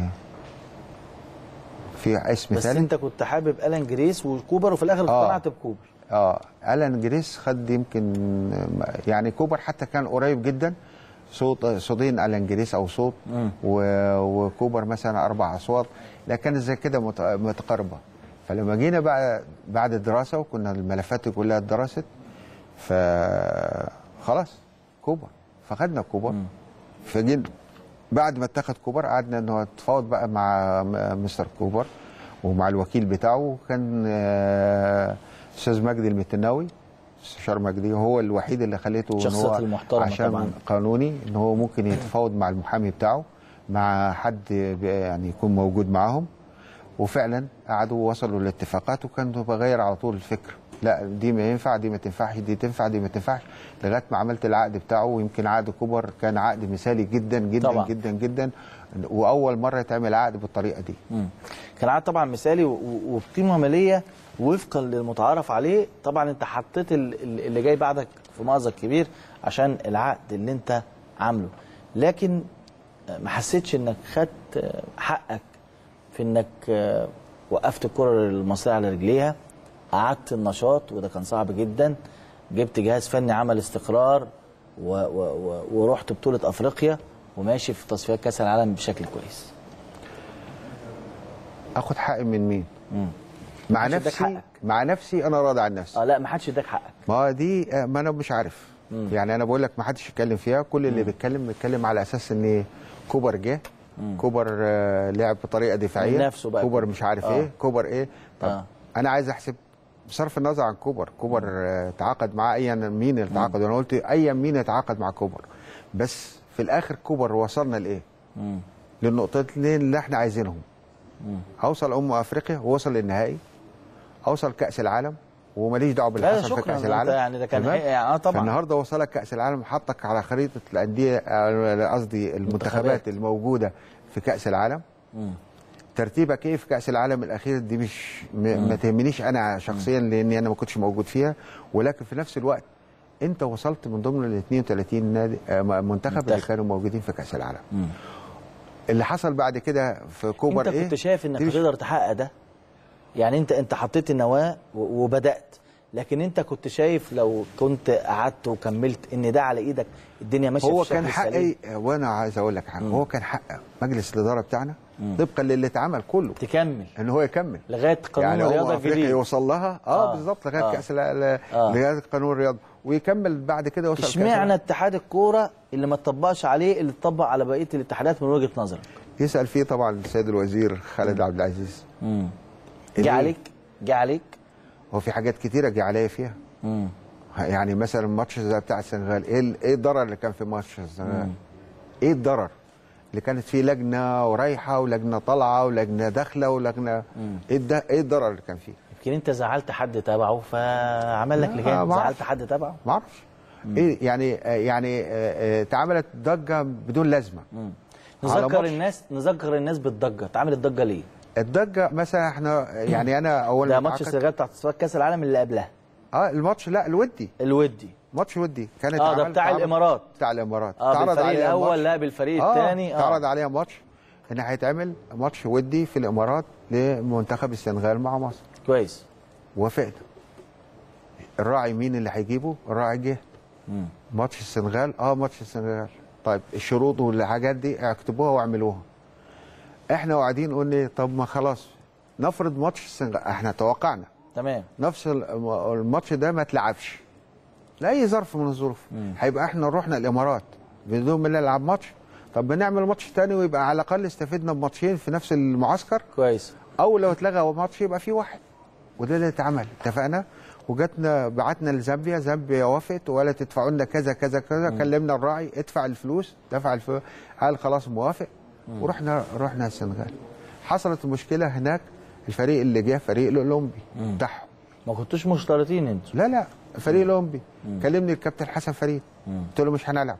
في اسم بس ثالث انت كنت حابب الان جريس وكوبر وفي الاخر آه. اقتنعت بكوبر اه الان جريس خد يمكن يعني كوبر حتى كان قريب جدا صوت صوتين الان جريس او صوت و- وكوبر مثلا اربع اصوات لكن كانت زي كده مت- متقاربه فلما جينا بقى بعد الدراسه وكنا الملفات كلها اتدرست فخلاص كوبر فخدنا كوبر فجينا بعد ما اتخذ كوبر قعدنا انه نتفاوض بقى مع م- مستر كوبر ومع الوكيل بتاعه كان آه، استاذ مجدي المتناوي استشار مجدي هو الوحيد اللي خليته إن شخصيته هو المحترمة عشان طبعاً. قانوني ان هو ممكن يتفاوض مع المحامي بتاعه مع حد ب- يعني يكون موجود معاهم وفعلا قعدوا وصلوا لاتفاقات وكانوا بغير على طول الفكر لا دي ما ينفع دي ما تنفعش دي تنفع دي ما تنفعش لغايه ما عملت العقد بتاعه ويمكن عقد كوبر كان عقد مثالي جدا جدا طبعا. جدا جدا واول مره يتعمل عقد بالطريقه دي مم. كان عقد طبعا مثالي و- و- وبقيمه ماليه وفقا للمتعارف عليه طبعا انت حطيت ال- ال- اللي جاي بعدك في مأزق كبير عشان العقد اللي انت عامله لكن آه، ما حسيتش انك خدت آه، حقك في انك آه، وقفت الكره المصريه على رجليها قعدت النشاط وده كان صعب جدا جبت جهاز فني عمل استقرار و و و ورحت بطوله افريقيا وماشي في تصفيات كاس العالم بشكل كويس اخد حقي من مين مع محدش اداك نفسي حقك. مع نفسي انا راضي عن نفسي اه لا ما حدش اداك حقك ما هو دي آه، ما انا مش عارف يعني انا بقول لك ما حدش يتكلم فيها كل اللي بيتكلم بيتكلم على اساس ان كوبر جه كوبر آه، لعب بطريقه دفاعيه من نفسه بقى كوبر كوبر. مش عارف آه. ايه كوبر ايه طب آه. انا عايز احسب بصرف النظر عن كوبر كوبر آه، تعاقد مع ايا مين اللي تعاقد وانا قلت ايا مين يتعاقد مع كوبر بس في الاخر كوبر وصلنا لايه مم. للنقطتين اللي احنا عايزينهم اوصل امم افريقيا ووصل للنهائي اوصل كاس العالم وماليش دعوه باللي لا، حصل في شكراً. كاس أنت العالم يعني ده كان تمام؟ حقيقي. يعني آه طبعاً. فالنهارده وصلك كاس العالم حطك على خريطه الانديه آه، قصدي المنتخبات الموجوده في كاس العالم ترتيبك ايه في كاس العالم الاخير دي مش م- ما تهمنيش انا شخصيا لاني انا ما كنتش موجود فيها ولكن في نفس الوقت انت وصلت من ضمن ال 32 نادي آه، منتخب اللي منتخب. كانوا موجودين في كاس العالم اللي حصل بعد كده في كوبر انت ايه كنت شايف انك دي مش- هتقدر تحقق ده يعني انت انت حطيت النواه و- وبدات لكن انت كنت شايف لو كنت قعدت وكملت ان ده على ايدك الدنيا ماشيه هو في كان الشكل السليم. حقي وانا عايز اقول لك حاجه هو كان حق مجلس الاداره بتاعنا طبقا للي اتعمل كله تكمل ان هو يكمل لغايه قانون يعني الرياضه هو افريقيا الجديد يوصل لها اه, آه. بالظبط لغايه آه. كاس الع- آه. لغايه قانون الرياضه ويكمل بعد كده يوصل كأس اشمعنى العالم. اتحاد الكوره اللي ما اتطبقش عليه اللي اتطبق على بقيه الاتحادات من وجهه نظرك يسال فيه طبعا السيد الوزير خالد عبد العزيز جه ليه؟ عليك جه عليك هو في حاجات كتيره جه عليا فيها يعني مثلا الماتش زي بتاع السنغال ايه ال- ايه الضرر اللي كان في ماتش السنغال ايه الضرر اللي كانت فيه لجنه ورايحه ولجنه طالعه ولجنه داخله ولجنه ايه الد- ايه الضرر اللي كان فيه يمكن انت زعلت حد تبعه فعمل لك لا، لجان ما زعلت أعرفش. حد تبعه ما اعرفش ايه يعني آه، يعني آه، آه، اتعملت ضجه بدون لازمه على نذكر ماتش. الناس نذكر الناس بالضجه اتعملت ضجه ليه الضجه مثلا احنا يعني انا اول ده ما ماتش اتعاقد- السنغال بتاع تصفيات كاس العالم اللي قبلها اه الماتش لا الودي الودي ماتش ودي كانت اه ده عمل- بتاع اتعرض- الامارات بتاع الامارات اه اتعرض بالفريق عليها الاول ماتش. لا بالفريق اه الثاني اتعرض عليها ماتش ان هيتعمل ماتش ودي في الامارات لمنتخب السنغال مع مصر كويس وافقت الراعي مين اللي هيجيبه الراعي جه ماتش السنغال اه ماتش السنغال طيب الشروط والحاجات دي اكتبوها واعملوها احنا قاعدين قلنا طب ما خلاص نفرض ماتش السنغال احنا توقعنا تمام نفس الم- الماتش ده ما اتلعبش لاي ظرف من الظروف هيبقى احنا رحنا الامارات بدون ما نلعب ماتش طب بنعمل ماتش تاني ويبقى على الاقل استفدنا بماتشين في نفس المعسكر كويس او لو اتلغى ماتش يبقى في واحد وده اللي اتعمل اتفقنا وجاتنا بعتنا لزامبيا زامبيا وافقت ولا تدفعوا لنا كذا كذا كذا كلمنا الراعي ادفع الفلوس دفع الفلوس قال خلاص موافق ورحنا رحنا السنغال حصلت المشكله هناك الفريق اللي جه فريق الاولمبي بتاعهم ما كنتوش مشترطين انتوا لا لا فريق الاولمبي كلمني الكابتن حسن فريد قلت له مش هنلعب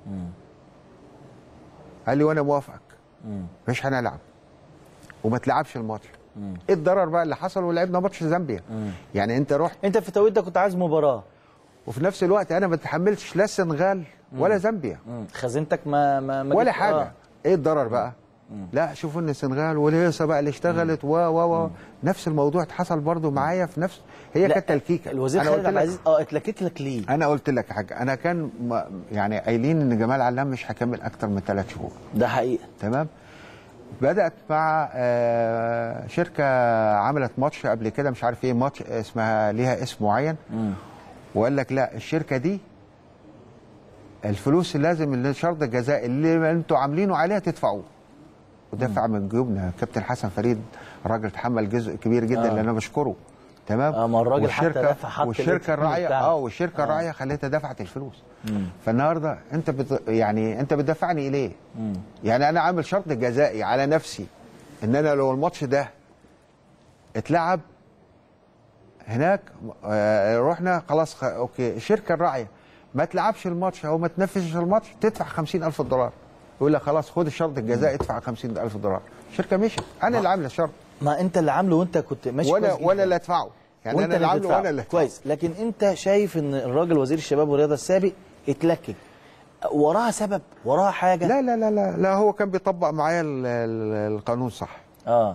قال لي وانا موافقك مش هنلعب وما تلعبش الماتش ايه الضرر بقى اللي حصل ولعبنا ماتش زامبيا يعني انت رحت انت في التوقيت ده كنت عايز مباراه وفي نفس الوقت انا ما تحملتش لا السنغال ولا زامبيا مم. خزينتك ما ما, ما ولا جبت- حاجه آه. ايه الضرر بقى لا شوفوا ان السنغال والهيصه بقى اللي اشتغلت و و و نفس الموضوع حصل برضو معايا في نفس هي لا، كانت تلكيكه الوزير أنا خالد قلت عبد لك- العزيز اه اتلكك لك ليه؟ انا قلت لك حاجه انا كان م- يعني قايلين ان جمال علام مش هكمل اكتر من ثلاث شهور ده حقيقه تمام بدات مع آه، شركه عملت ماتش قبل كده مش عارف ايه ماتش اسمها ليها اسم معين وقال لك لا الشركه دي الفلوس لازم اللي شرط الجزاء اللي انتوا عاملينه عليها تدفعوه ودفع من جيوبنا كابتن حسن فريد راجل تحمل جزء كبير جدا آه. اللي انا بشكره تمام آه، ما الراجل حتى والشركة- دفع حط والشركه الاسم الراعيه بتاعه. اه والشركه الراعيه خليتها دفعت الفلوس فالنهارده انت بت... يعني انت بتدفعني ليه؟ يعني انا عامل شرط جزائي على نفسي ان انا لو الماتش ده اتلعب هناك آه، رحنا خلاص خ... اوكي الشركه الراعيه ما تلعبش الماتش او ما تنفذش الماتش تدفع 50000 دولار يقول لك خلاص خد الشرط الجزائي ادفع 50000 دولار الشركه مشيت انا اللي عامله الشرط ما انت اللي عامله وانت كنت ماشي وانا كويس جداً. وانا اللي ادفعه يعني وانت انا اللي عامله بتدفعه. وانا اللي أدفعه. كويس لكن انت شايف ان الراجل وزير الشباب والرياضه السابق اتلكك وراها سبب وراها حاجه لا لا لا لا لا هو كان بيطبق معايا ال- ال- القانون صح اه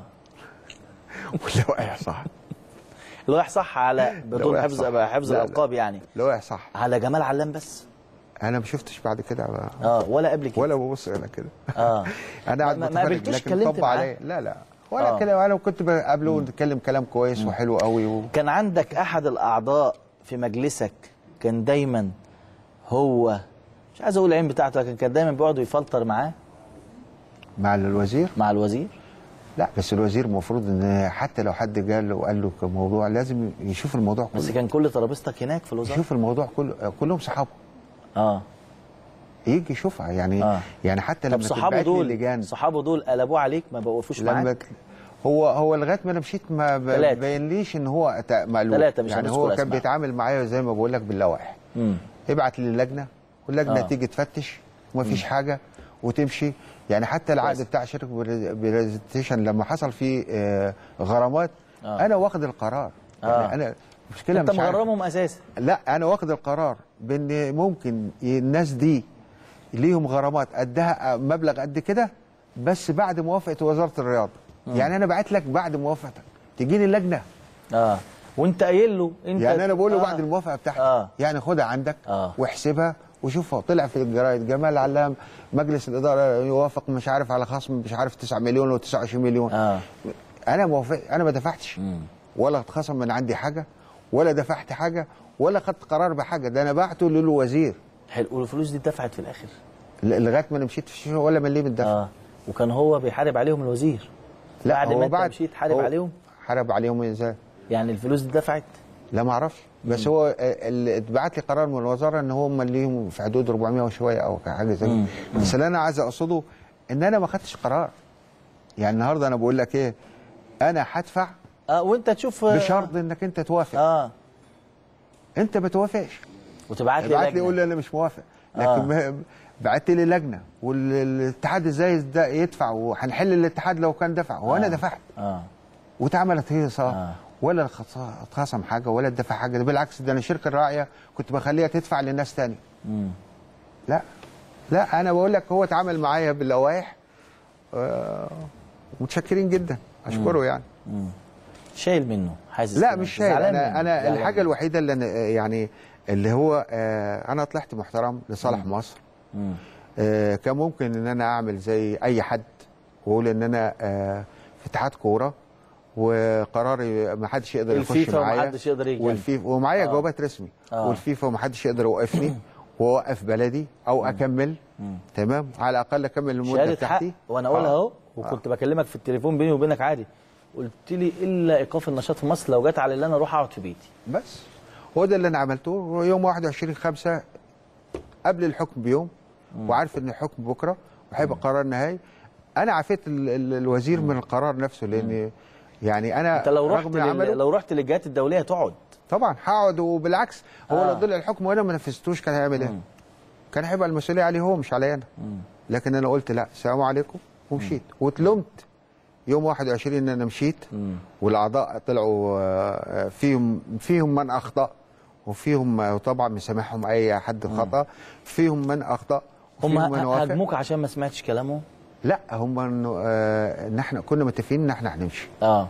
واللوائح صح اللوائح صح على بدون اللوائح حفظ صح. حفظ لا، لا. الالقاب يعني اللوائح صح على جمال علام بس انا ما شفتش بعد كده بقى. اه ولا قبل كده ولا ببص انا كده اه انا قاعد ما- ما بتفرج قابلتوش لكن اتكلمت طبق معاه؟ عليه لا لا ولا آه. كده انا كنت بقابله ونتكلم كلام كويس وحلو قوي و... كان عندك احد الاعضاء في مجلسك كان دايما هو مش عايز اقول العين بتاعته لكن كان دايما بيقعد يفلتر معاه مع الوزير مع الوزير لا بس الوزير المفروض ان حتى لو حد قال له وقال له موضوع لازم يشوف الموضوع بس كله كان كل ترابيزتك هناك في الوزاره يشوف الموضوع كله كلهم صحابه اه يجي يشوفها يعني آه. يعني حتى طب لما صحابه تتبعت لي دول لجان صحابه دول قلبوه عليك ما بوقفوش لما معاك هو هو لغايه ما انا مشيت ما ب- تلاتة. بينليش ان هو تا- مقلوب تلاتة مش يعني هنذكر هو كان أسماء. بيتعامل معايا زي ما بقول لك باللوائح امم ابعت للجنه واللجنه آه. تيجي تفتش ومفيش حاجه وتمشي يعني حتى العقد كويس. بتاع شركه بريزنتيشن لما حصل فيه آه، غرامات آه. انا واخد القرار آه. يعني انا مشكله انت مش عارف- مغرمهم اساسا لا انا واخد القرار بان ممكن الناس دي ليهم غرامات قدها مبلغ قد كده بس بعد موافقه وزاره الرياضه يعني انا بعت لك بعد موافقتك تجيني اللجنه اه وانت قايل له انت يعني انا بقول له آه. بعد الموافقه بتاعتك آه. يعني خدها عندك آه. واحسبها وشوفها طلع في الجرايد جمال علام مجلس الاداره يوافق مش عارف على خصم مش عارف 9 مليون و 29 مليون اه انا موافق انا ما دفعتش ولا اتخصم من عندي حاجه ولا دفعت حاجه ولا خدت قرار بحاجه ده انا بعته للوزير حلو والفلوس دي اتدفعت في الاخر ل- لغايه ما انا مشيت في الشغل ولا مليم الدفع اه وكان هو بيحارب عليهم الوزير بعد هو ما انت مشيت حارب هو عليهم حارب عليهم ازاي يعني الفلوس دي اتدفعت لا ما اعرفش بس هو آه، اللي اتبعت لي قرار من الوزاره ان هم ليهم في حدود 400 وشويه او حاجه زي كده بس اللي انا عايز اقصده ان انا ما خدتش قرار يعني النهارده انا بقول لك ايه انا هدفع اه وانت تشوف بشرط انك انت توافق اه انت ما توافقش وتبعت لي ابعت لي لجنة. قول لي انا مش موافق لكن آه. ما- بعت لي لجنه والاتحاد ازاي ده يدفع وهنحل الاتحاد لو كان دفع وانا آه. دفعت اه واتعملت هيصه آه. ولا خص- اتخصم حاجه ولا اتدفع حاجه ده بالعكس ده انا الشركه الراعيه كنت بخليها تدفع لناس تاني امم لا لا انا بقول لك هو اتعامل معايا باللوائح آه، متشكرين جدا اشكره يعني شايل منه حاسس لا إنه مش شايل زعلان انا منه. انا زعلان الحاجه منه. الوحيده اللي أنا يعني اللي هو آه، انا طلعت محترم لصالح مصر مم. آه، كان ممكن ان انا اعمل زي اي حد واقول ان انا آه، في اتحاد كوره وقراري ما حدش يقدر يخش الفيفا معايا ومحدش يقدر يجي والفيفا ومعايا آه. جوابات رسمي آه. والفيفا وما حدش يقدر يوقفني واوقف بلدي او اكمل تمام على الاقل اكمل المده شهاده حق بتاعتي وانا اقولها آه. اهو وكنت بكلمك في التليفون بيني وبينك عادي قلت لي الا ايقاف النشاط في مصر لو جت على اللي انا اروح اقعد في بيتي بس هو ده اللي انا عملته يوم 21 5 قبل الحكم بيوم وعارف ان الحكم بكره وهيبقى قرار نهائي انا عافيت ال- ال- الوزير من القرار نفسه لان يعني انا انت لو رحت رغم لل... عمله لو رحت للجهات الدوليه تقعد طبعا هقعد وبالعكس هو آه. لو طلع الحكم وانا ما نفذتوش كان هيعمل ايه؟ كان هيبقى المسؤوليه عليه هو مش عليا انا لكن انا قلت لا السلام عليكم ومشيت واتلمت يوم 21 ان انا مشيت والاعضاء طلعوا آه، فيهم فيهم من اخطا وفيهم آه، طبعا مسامحهم اي حد خطا فيهم من اخطا هم وفيهم من وافق هاجموك عشان ما سمعتش كلامهم لا هم انه آه، ان احنا كنا متفقين ان احنا هنمشي اه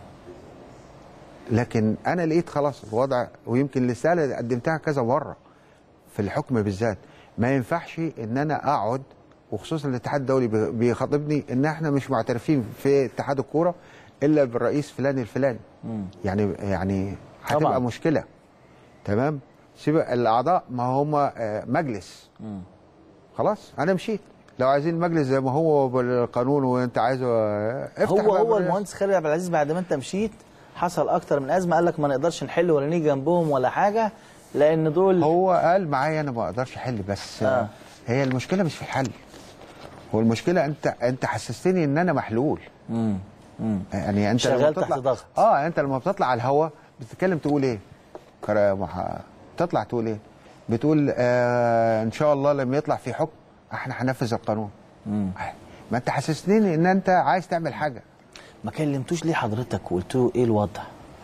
لكن انا لقيت خلاص الوضع ويمكن الرساله قدمتها كذا مره في الحكم بالذات ما ينفعش ان انا اقعد وخصوصا الاتحاد الدولي بي- بيخاطبني ان احنا مش معترفين في اتحاد الكوره الا بالرئيس فلان الفلاني يعني يعني طبعاً. هتبقى مشكله تمام سيب الاعضاء ما هم آه، مجلس خلاص انا مشيت لو عايزين المجلس زي ما هو بالقانون وانت عايزه آه، افتح هو بقى هو بالرئاسة. المهندس خالد عبد العزيز بعد ما انت مشيت حصل اكتر من ازمه قال لك ما نقدرش نحل ولا نيجي جنبهم ولا حاجه لان دول هو قال معايا انا ما اقدرش احل بس آه. آه. هي المشكله مش في الحل هو المشكله انت انت حسستني ان انا محلول مم. مم. يعني انت شغال لما تحت بتطلع ضغط. اه انت لما بتطلع على الهوا بتتكلم تقول ايه كرا- مح- تطلع تقول ايه بتقول آه ان شاء الله لما يطلع في حكم احنا هننفذ القانون ما انت حسسني ان انت عايز تعمل حاجه ما كلمتوش ليه حضرتك وقلت له ايه الوضع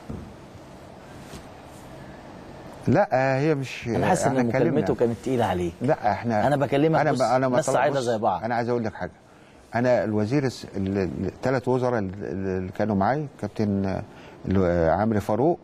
لا آه هي مش انا حاسس ان إحنا اتكلمنا. مكالمته كانت تقيله عليه لا احنا أنا بكلمك انا بص، انا ما ناس طلب- صعيدة بص، زي بعض. انا عايز اقول لك حاجه انا الوزير الثلاث وزراء اللي كانوا معاي كابتن آه، اللي- عمرو فاروق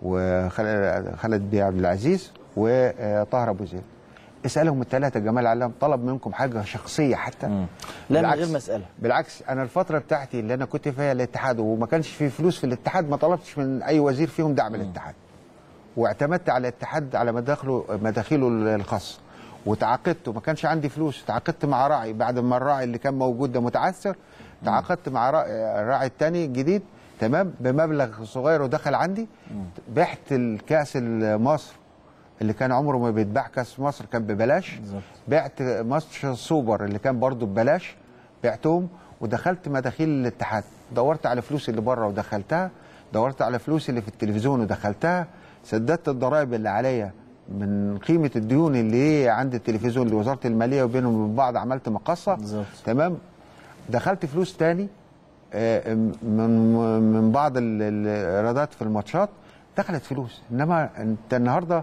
وخالد بيه عبد العزيز وطاهر ابو زيد اسالهم الثلاثه جمال علام طلب منكم حاجه شخصيه حتى مم. لا من بالعكس- غير مساله بالعكس انا الفتره بتاعتي اللي انا كنت فيها الاتحاد وما كانش في فلوس في الاتحاد ما طلبتش من اي وزير فيهم دعم الاتحاد واعتمدت على الاتحاد على مداخله مداخيله الخاصه وتعاقدت وما كانش عندي فلوس تعاقدت مع راعي بعد ما الراعي اللي كان موجود ده متعثر تعاقدت مع راعي- الراعي الثاني الجديد تمام بمبلغ صغير ودخل عندي بعت الكاس مصر اللي كان عمره ما بيتباع كاس مصر كان ببلاش بالظبط. بعت ماتش سوبر اللي كان برضو ببلاش بعتهم ودخلت مداخيل الاتحاد دورت على فلوس اللي بره ودخلتها دورت على فلوس اللي في التلفزيون ودخلتها سددت الضرائب اللي عليا من قيمه الديون اللي هي عند التلفزيون لوزاره الماليه وبينهم وبين بعض عملت مقصه بالظبط. تمام دخلت فلوس تاني آه، من من بعض ال- ال- الايرادات في الماتشات دخلت فلوس انما انت النهارده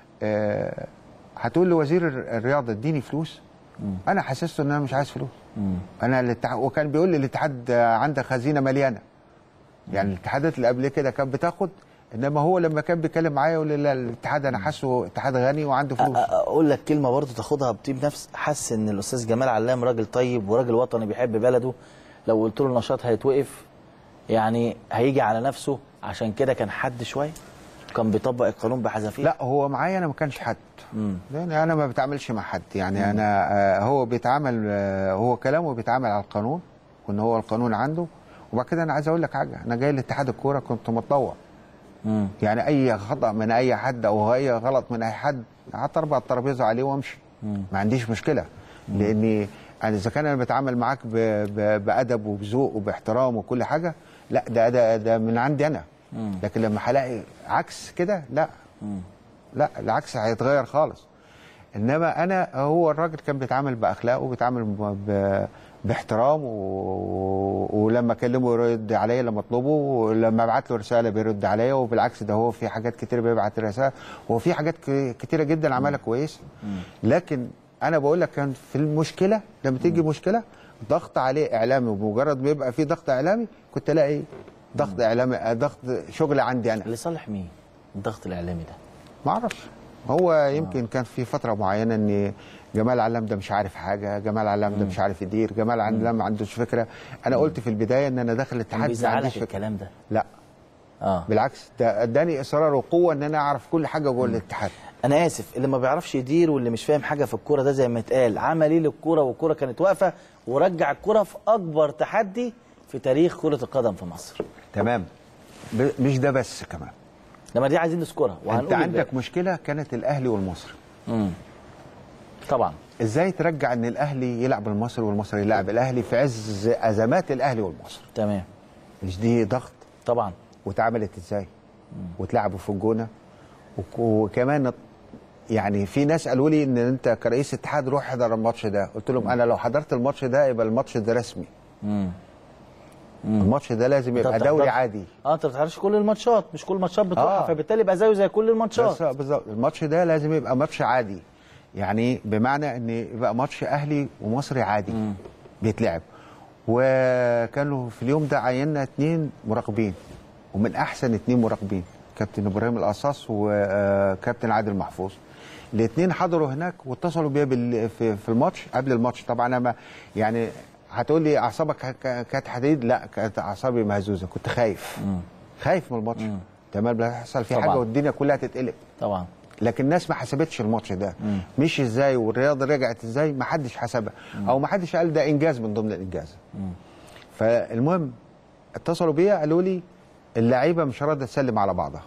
آه، هتقول لوزير الر- الرياضه اديني فلوس انا حسسته ان انا مش عايز فلوس انا الاتحاد وكان بيقول لي الاتحاد آه، عندك خزينه مليانه يعني الاتحادات اللي قبل كده كانت بتاخد انما هو لما كان بيتكلم معايا يقول لي لا الاتحاد انا حاسه اتحاد غني وعنده أ- فلوس أ- اقول لك كلمه برضه تاخدها بطيب نفس حاسس ان الاستاذ جمال علام راجل طيب وراجل وطني بيحب بلده لو قلت له النشاط هيتوقف يعني هيجي على نفسه عشان كده كان حد شويه كان بيطبق القانون بحذافير لا هو معايا انا ما كانش حد لان انا ما بتعاملش مع حد يعني انا آه، هو بيتعامل آه، هو كلامه بيتعامل على القانون وان هو القانون عنده وبعد كده انا عايز اقول لك حاجه انا جاي لاتحاد الكوره كنت متطوع مم. يعني اي خطا من اي حد او اي غلط من اي حد قعدت اربع الترابيزه عليه وامشي ما عنديش مشكله لاني انا اذا كان انا بتعامل معاك ب... ب... بادب وبذوق وباحترام وكل حاجه لا ده ده ده من عندي انا لكن لما هلاقي عكس كده لا لا العكس هيتغير خالص انما انا هو الراجل كان بيتعامل باخلاق وبيتعامل ب... ب... باحترام و... ولما اكلمه يرد عليا لما اطلبه ولما ابعت له رساله بيرد عليا وبالعكس ده هو في حاجات كتير بيبعت رسائل هو في حاجات ك- كتيره جدا عملها كويس لكن انا بقول لك كان في المشكله لما تيجي مشكله ضغط عليه اعلامي ومجرد ما يبقى في ضغط اعلامي كنت الاقي ضغط اعلامي ضغط شغل عندي انا لصالح مين الضغط الاعلامي ده ما اعرفش هو يمكن كان في فتره معينه ان جمال علام ده مش عارف حاجه جمال علام ده مش عارف يدير جمال علام ما عندوش فكره انا قلت في البدايه ان انا داخل كان الاتحاد ما عنديش بيزعلك فكره الكلام ده لا اه بالعكس ده اداني اصرار وقوه ان انا اعرف كل حاجه جوه الاتحاد انا اسف اللي ما بيعرفش يدير واللي مش فاهم حاجه في الكوره ده زي ما اتقال عمل ايه للكوره والكوره كانت واقفه ورجع الكوره في اكبر تحدي في تاريخ كره القدم في مصر تمام ب- مش ده بس كمان لما دي عايزين نذكرها انت وهنقول عندك الباقي. مشكله كانت الاهلي والمصري مم. طبعا ازاي ترجع ان الاهلي يلعب المصري والمصري يلعب الاهلي في عز ازمات الاهلي والمصري تمام مش دي ضغط طبعا واتعملت ازاي واتلعبوا في الجونه وك- وكمان يعني في ناس قالوا لي ان انت كرئيس اتحاد روح احضر الماتش ده قلت لهم انا لو حضرت الماتش ده يبقى الماتش ده رسمي مم. الماتش ده لازم أنت يبقى بتحضر- دوري عادي اه انت ما بتحضرش كل الماتشات مش كل الماتشات بتروحها آه. فبالتالي يبقى زيه زي كل الماتشات بس بالظبط الماتش ده لازم يبقى ماتش عادي يعني بمعنى ان يبقى ماتش اهلي ومصري عادي بيتلعب وكانوا في اليوم ده عيننا اثنين مراقبين ومن احسن اثنين مراقبين كابتن ابراهيم القصاص وكابتن عادل محفوظ الاثنين حضروا هناك واتصلوا بيا بال- في في الماتش قبل الماتش طبعا انا ما يعني هتقول لي اعصابك ك- كانت حديد لا كانت اعصابي مهزوزه كنت خايف خايف من الماتش تمام لا يحصل فيه طبعاً. حاجه والدنيا كلها تتقلب طبعا لكن الناس ما حسبتش الماتش ده مش ازاي والرياضه رجعت ازاي ما حدش حسبها او ما حدش قال ده انجاز من ضمن الانجاز فالمهم اتصلوا بيا قالوا لي اللعيبه مش راضيه تسلم على بعضها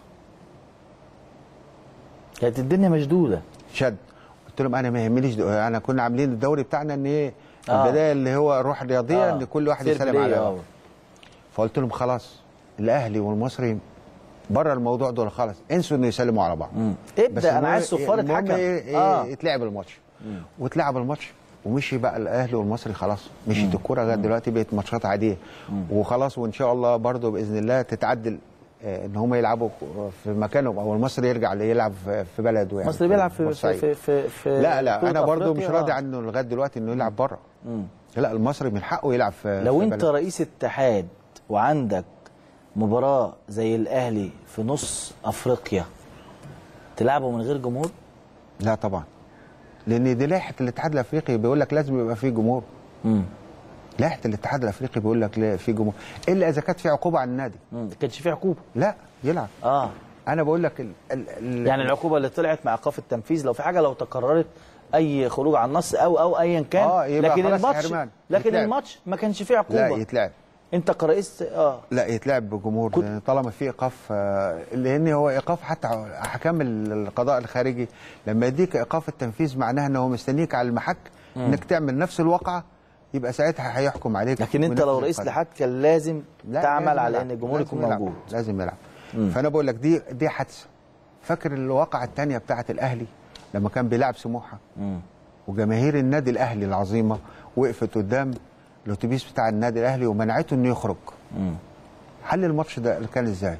كانت الدنيا مشدوده شد قلت لهم انا ما يهمنيش دو- انا كنا عاملين الدوري بتاعنا ان ايه آه. البدايه اللي هو الروح الرياضيه آه. ان كل واحد فير يسلم بلاي، على آه. فقلت لهم خلاص الاهلي والمصري بره الموضوع دول خالص انسوا انه يسلموا على بعض بس ابدا انا المهم- عايز صفاره المهم حكم إيه- اه إيه يتلعب الماتش واتلعب الماتش ومشي بقى الاهلي والمصري خلاص مشيت الكوره لغايه دلوقتي بقت ماتشات عاديه وخلاص وان شاء الله برضو باذن الله تتعدل آه، ان هم يلعبوا في مكانهم او المصري يرجع يلعب في في بلده يعني مصر بيلعب في في بورسعيد. في, في, في لا لا بطولة انا برضو مش أفريقيا. راضي آه. عنه لغايه دلوقتي انه يلعب بره لا المصري من حقه يلعب في لو في انت بلده. رئيس اتحاد وعندك مباراه زي الاهلي في نص افريقيا تلعبه من غير جمهور لا طبعا لان دي لائحه الاتحاد الافريقي بيقول لك لازم يبقى فيه جمهور امم لائحه الاتحاد الافريقي بيقول لك لا في جمهور الا اذا كانت في عقوبه على النادي ما كانش فيه عقوبه لا يلعب اه انا بقول لك ال ال ال يعني العقوبه اللي طلعت مع ايقاف التنفيذ لو في حاجه لو تكررت اي خروج عن النص او او ايا كان آه، يبقى لكن خلاص الماتش حرمان. لكن يتلعب. الماتش ما كانش فيه عقوبه لا يتلعب انت كرئيس اه لا يتلعب بجمهور كنت- لأن طالما في ايقاف آه، لان هو ايقاف حتى احكام القضاء الخارجي لما يديك ايقاف التنفيذ معناها ان هو مستنيك على المحك انك تعمل نفس الواقعه يبقى ساعتها هيحكم عليك لكن انت ونفذ لو رئيس القضاء. الاتحاد كان لازم لا، تعمل لازم على يلعب. ان الجمهور لازم يكون يلعب. موجود لازم يلعب فانا بقول لك دي دي حادثه فاكر الواقعه الثانيه بتاعه الاهلي لما كان بيلعب سموحه مم. وجماهير النادي الاهلي العظيمه وقفت قدام الاتوبيس بتاع النادي الاهلي ومنعته انه يخرج مم. حل الماتش ده كان ازاي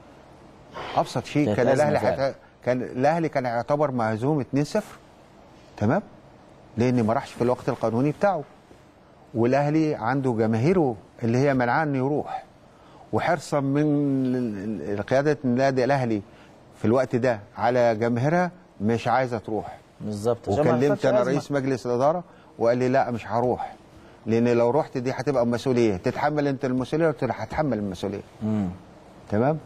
ابسط شيء كانت كان أزمة الاهلي فعلا. حت... كان الاهلي كان يعتبر مهزوم 2-0 تمام لان ما راحش في الوقت القانوني بتاعه والاهلي عنده جماهيره اللي هي منعاه انه يروح وحرصا من ال- ال- قياده النادي الاهلي في الوقت ده على جماهيرها مش عايزه تروح بالظبط عشان ما وكلمت يحصلش انا أزمة. رئيس مجلس الاداره وقال لي لا مش هروح لان لو رحت دي هتبقى مسؤوليه تتحمل انت المسؤوليه قلت له هتحمل المسؤوليه مم. تمام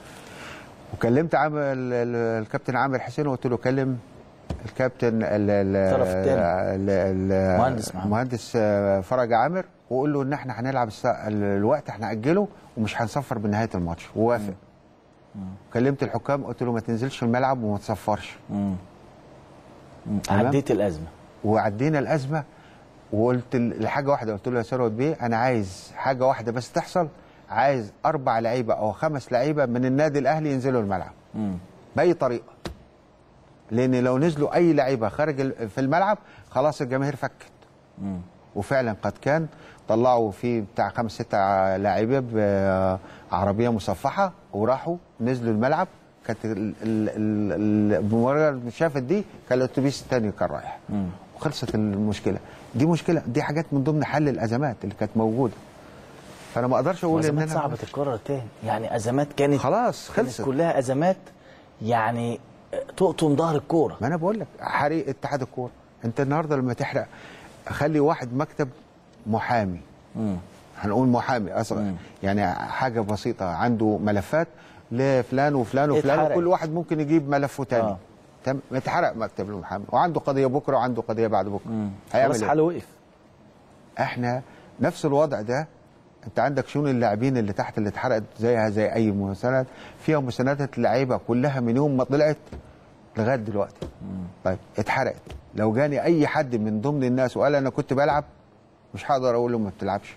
وكلمت عامر ال- ال- الكابتن عامر حسين وقلت له كلم الكابتن ال- ال- الطرف التاني. ال- ال- مهندس محمد. مهندس آه، فرج عامر وقول له ان احنا هنلعب السا- ال- الوقت هنأجله ومش هنصفر بنهايه الماتش ووافق كلمت الحكام قلت له ما تنزلش الملعب وما تصفرش مم. مم. تمام؟ عديت الازمه وعدينا الازمه وقلت ل- لحاجه واحده قلت له يا ثروت بيه انا عايز حاجه واحده بس تحصل عايز اربع لعيبه او خمس لعيبه من النادي الاهلي ينزلوا الملعب مم. باي طريقه لان لو نزلوا اي لعيبه خارج ال- في الملعب خلاص الجماهير فكت مم. وفعلا قد كان طلعوا في بتاع خمس ست ع- لاعبيه بعربيه مصفحه وراحوا نزلوا الملعب كانت ال- ال- ال- المباراه اللي شافت دي كان الاتوبيس الثاني كان رايح مم. وخلصت المشكله دي مشكله دي حاجات من ضمن حل الازمات اللي كانت موجوده فانا ما اقدرش اقول ان ازمات انا صعبه تتكرر تاني يعني ازمات كانت خلاص كانت خلصت كلها ازمات يعني تقطم ظهر الكوره ما انا بقول لك حريق اتحاد الكوره انت النهارده لما تحرق خلي واحد مكتب محامي مم. هنقول محامي اصلا مم. يعني حاجه بسيطه عنده ملفات لفلان وفلان وفلان اتحرقت. وكل واحد ممكن يجيب ملفه تاني آه. تم اتحرق مكتب المحامي وعنده قضيه بكره وعنده قضيه بعد بكره مم. هيعمل خلاص إيه؟ حل وقف احنا نفس الوضع ده انت عندك شؤون اللاعبين اللي تحت اللي اتحرقت زيها زي اي مساند فيها مساندات اللعيبه كلها من يوم ما طلعت لغايه دلوقتي طيب اتحرقت لو جاني اي حد من ضمن الناس وقال انا كنت بلعب مش هقدر اقول له ما بتلعبش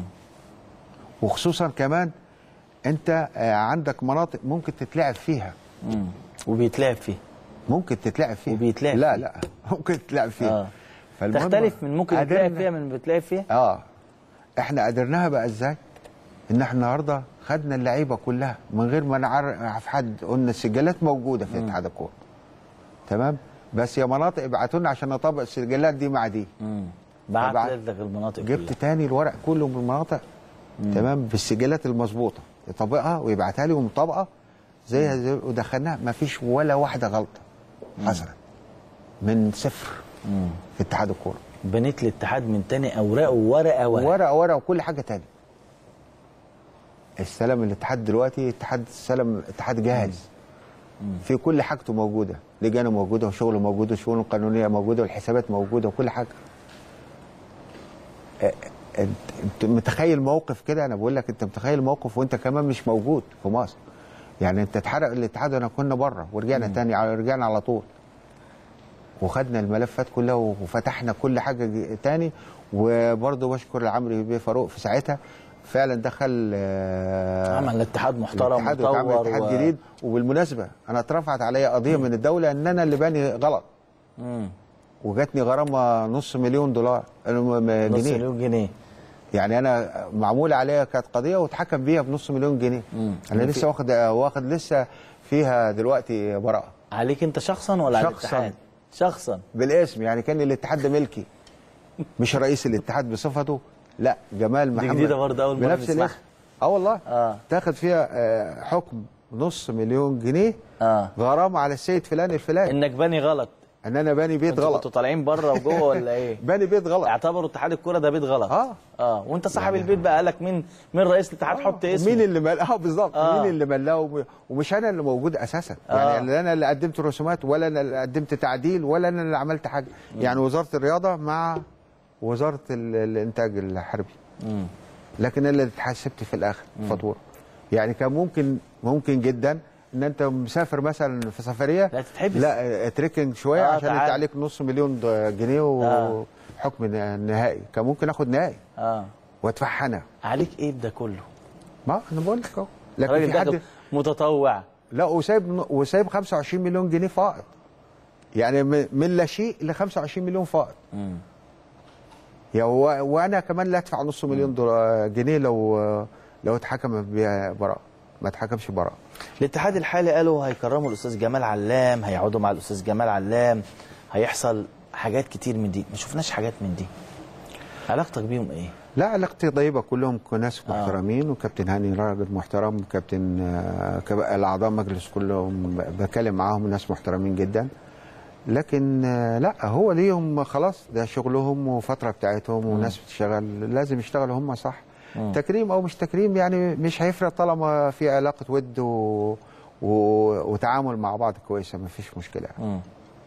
وخصوصا كمان انت آه، عندك مناطق ممكن تتلعب فيها مم. وبيتلعب فيه ممكن تتلعب فيها وبيتلعب لا فيه. لا ممكن تتلعب فيها آه. فالمهم تختلف من ممكن يتلعب قدرنا- فيها من بيتلعب فيها اه احنا قدرناها بقى ازاي ان احنا النهارده خدنا اللعيبه كلها من غير ما نعرف حد قلنا السجلات موجوده في اتحاد الكوره تمام بس يا مناطق ابعتوا لنا عشان نطبق السجلات دي مع دي مم. بعت فبعت- لك المناطق جبت كلها. تاني الورق كله من المناطق تمام بالسجلات المظبوطه يطبقها ويبعتها لي ومطابقه زيها زي ودخلناها ما فيش ولا واحده غلطه حصلت من صفر مم. في اتحاد الكوره بنيت الاتحاد من تاني اوراقه ورقه ورقه ورقه ورقه وكل حاجه تاني السلام الاتحاد دلوقتي اتحاد السلام اتحاد جاهز في كل حاجته موجوده لجانه موجوده وشغله موجود والشؤون القانونيه موجوده والحسابات موجوده وكل حاجه اه، انت انت متخيل موقف كده انا بقول لك انت متخيل موقف وانت كمان مش موجود في مصر يعني انت اتحرق الاتحاد وانا كنا بره ورجعنا تاني على رجعنا على طول وخدنا الملفات كلها وفتحنا كل حاجه ج- تاني وبرضه بشكر العمري بيه فاروق في ساعتها فعلا دخل آه، عمل اتحاد محترم الاتحاد واتعمل مطور اتحاد و- جديد وبالمناسبه انا اترفعت عليا قضيه من الدوله ان انا اللي باني غلط مم. وجاتني غرامه نص مليون دولار آه، م- نص جنيه مليون جنيه يعني انا معمول عليها كانت قضيه واتحكم بيها بنص مليون جنيه مم. انا في- لسه واخد واخد لسه فيها دلوقتي براءه عليك انت شخصا ولا على شخصاً. الاتحاد شخصا بالاسم يعني كان الاتحاد ده ملكي مش رئيس الاتحاد بصفته لا جمال دي محمد جديدة برضه أول مرة بنفس نسمعها. الاسم اه والله اه تاخد فيها آه، حكم نص مليون جنيه اه غرامه على السيد فلان الفلاني انك باني غلط ان انا باني بيت انتوا كنتوا غلط طالعين بره وجوه ولا ايه باني بيت غلط اعتبروا اتحاد الكوره ده بيت غلط اه اه وانت صاحب البيت بقى قالك مين مين رئيس الاتحاد حط اسمه مين اللي مل... اه بالظبط آه. مين اللي ملاه وم- ومش انا اللي موجود اساسا آه. يعني لا انا اللي قدمت رسومات ولا انا اللي قدمت تعديل ولا انا اللي عملت حاجه يعني وزاره الرياضه مع وزاره ال... الانتاج الحربي مم. لكن انا اللي اتحاسبت في الاخر فاتوره يعني كان ممكن ممكن جدا ان انت مسافر مثلا في سفريه لا تتحبس. لا اتركن شويه آه، عشان انت تعال. عليك نص مليون د- جنيه آه. وحكم نهائي كان ممكن اخد نهائي اه وادفعها انا عليك ايه بده كله ما انا بقول لك اهو لكن الراجل في ده حد متطوع لا وسايب وسايب 25 مليون جنيه فائض يعني من من لا شيء ل 25 مليون فائض مم. يا و- وانا كمان لا ادفع نص مليون دولار جنيه لو لو اتحكم بيها براءه ما اتحكمش براءه الاتحاد الحالي قالوا هيكرموا الاستاذ جمال علام هيقعدوا مع الاستاذ جمال علام هيحصل حاجات كتير من دي ما شفناش حاجات من دي علاقتك بيهم ايه لا علاقتي طيبه كلهم ناس آه. محترمين وكابتن هاني راجل محترم كابتن آه، كب- الاعضاء مجلس كلهم ب- بكلم معاهم ناس محترمين جدا لكن آه، لا هو ليهم خلاص ده شغلهم وفتره بتاعتهم وناس بتشتغل لازم يشتغلوا هم صح مم. تكريم او مش تكريم يعني مش هيفرق طالما في علاقه ود و... و... وتعامل مع بعض كويسه ما فيش مشكله مم.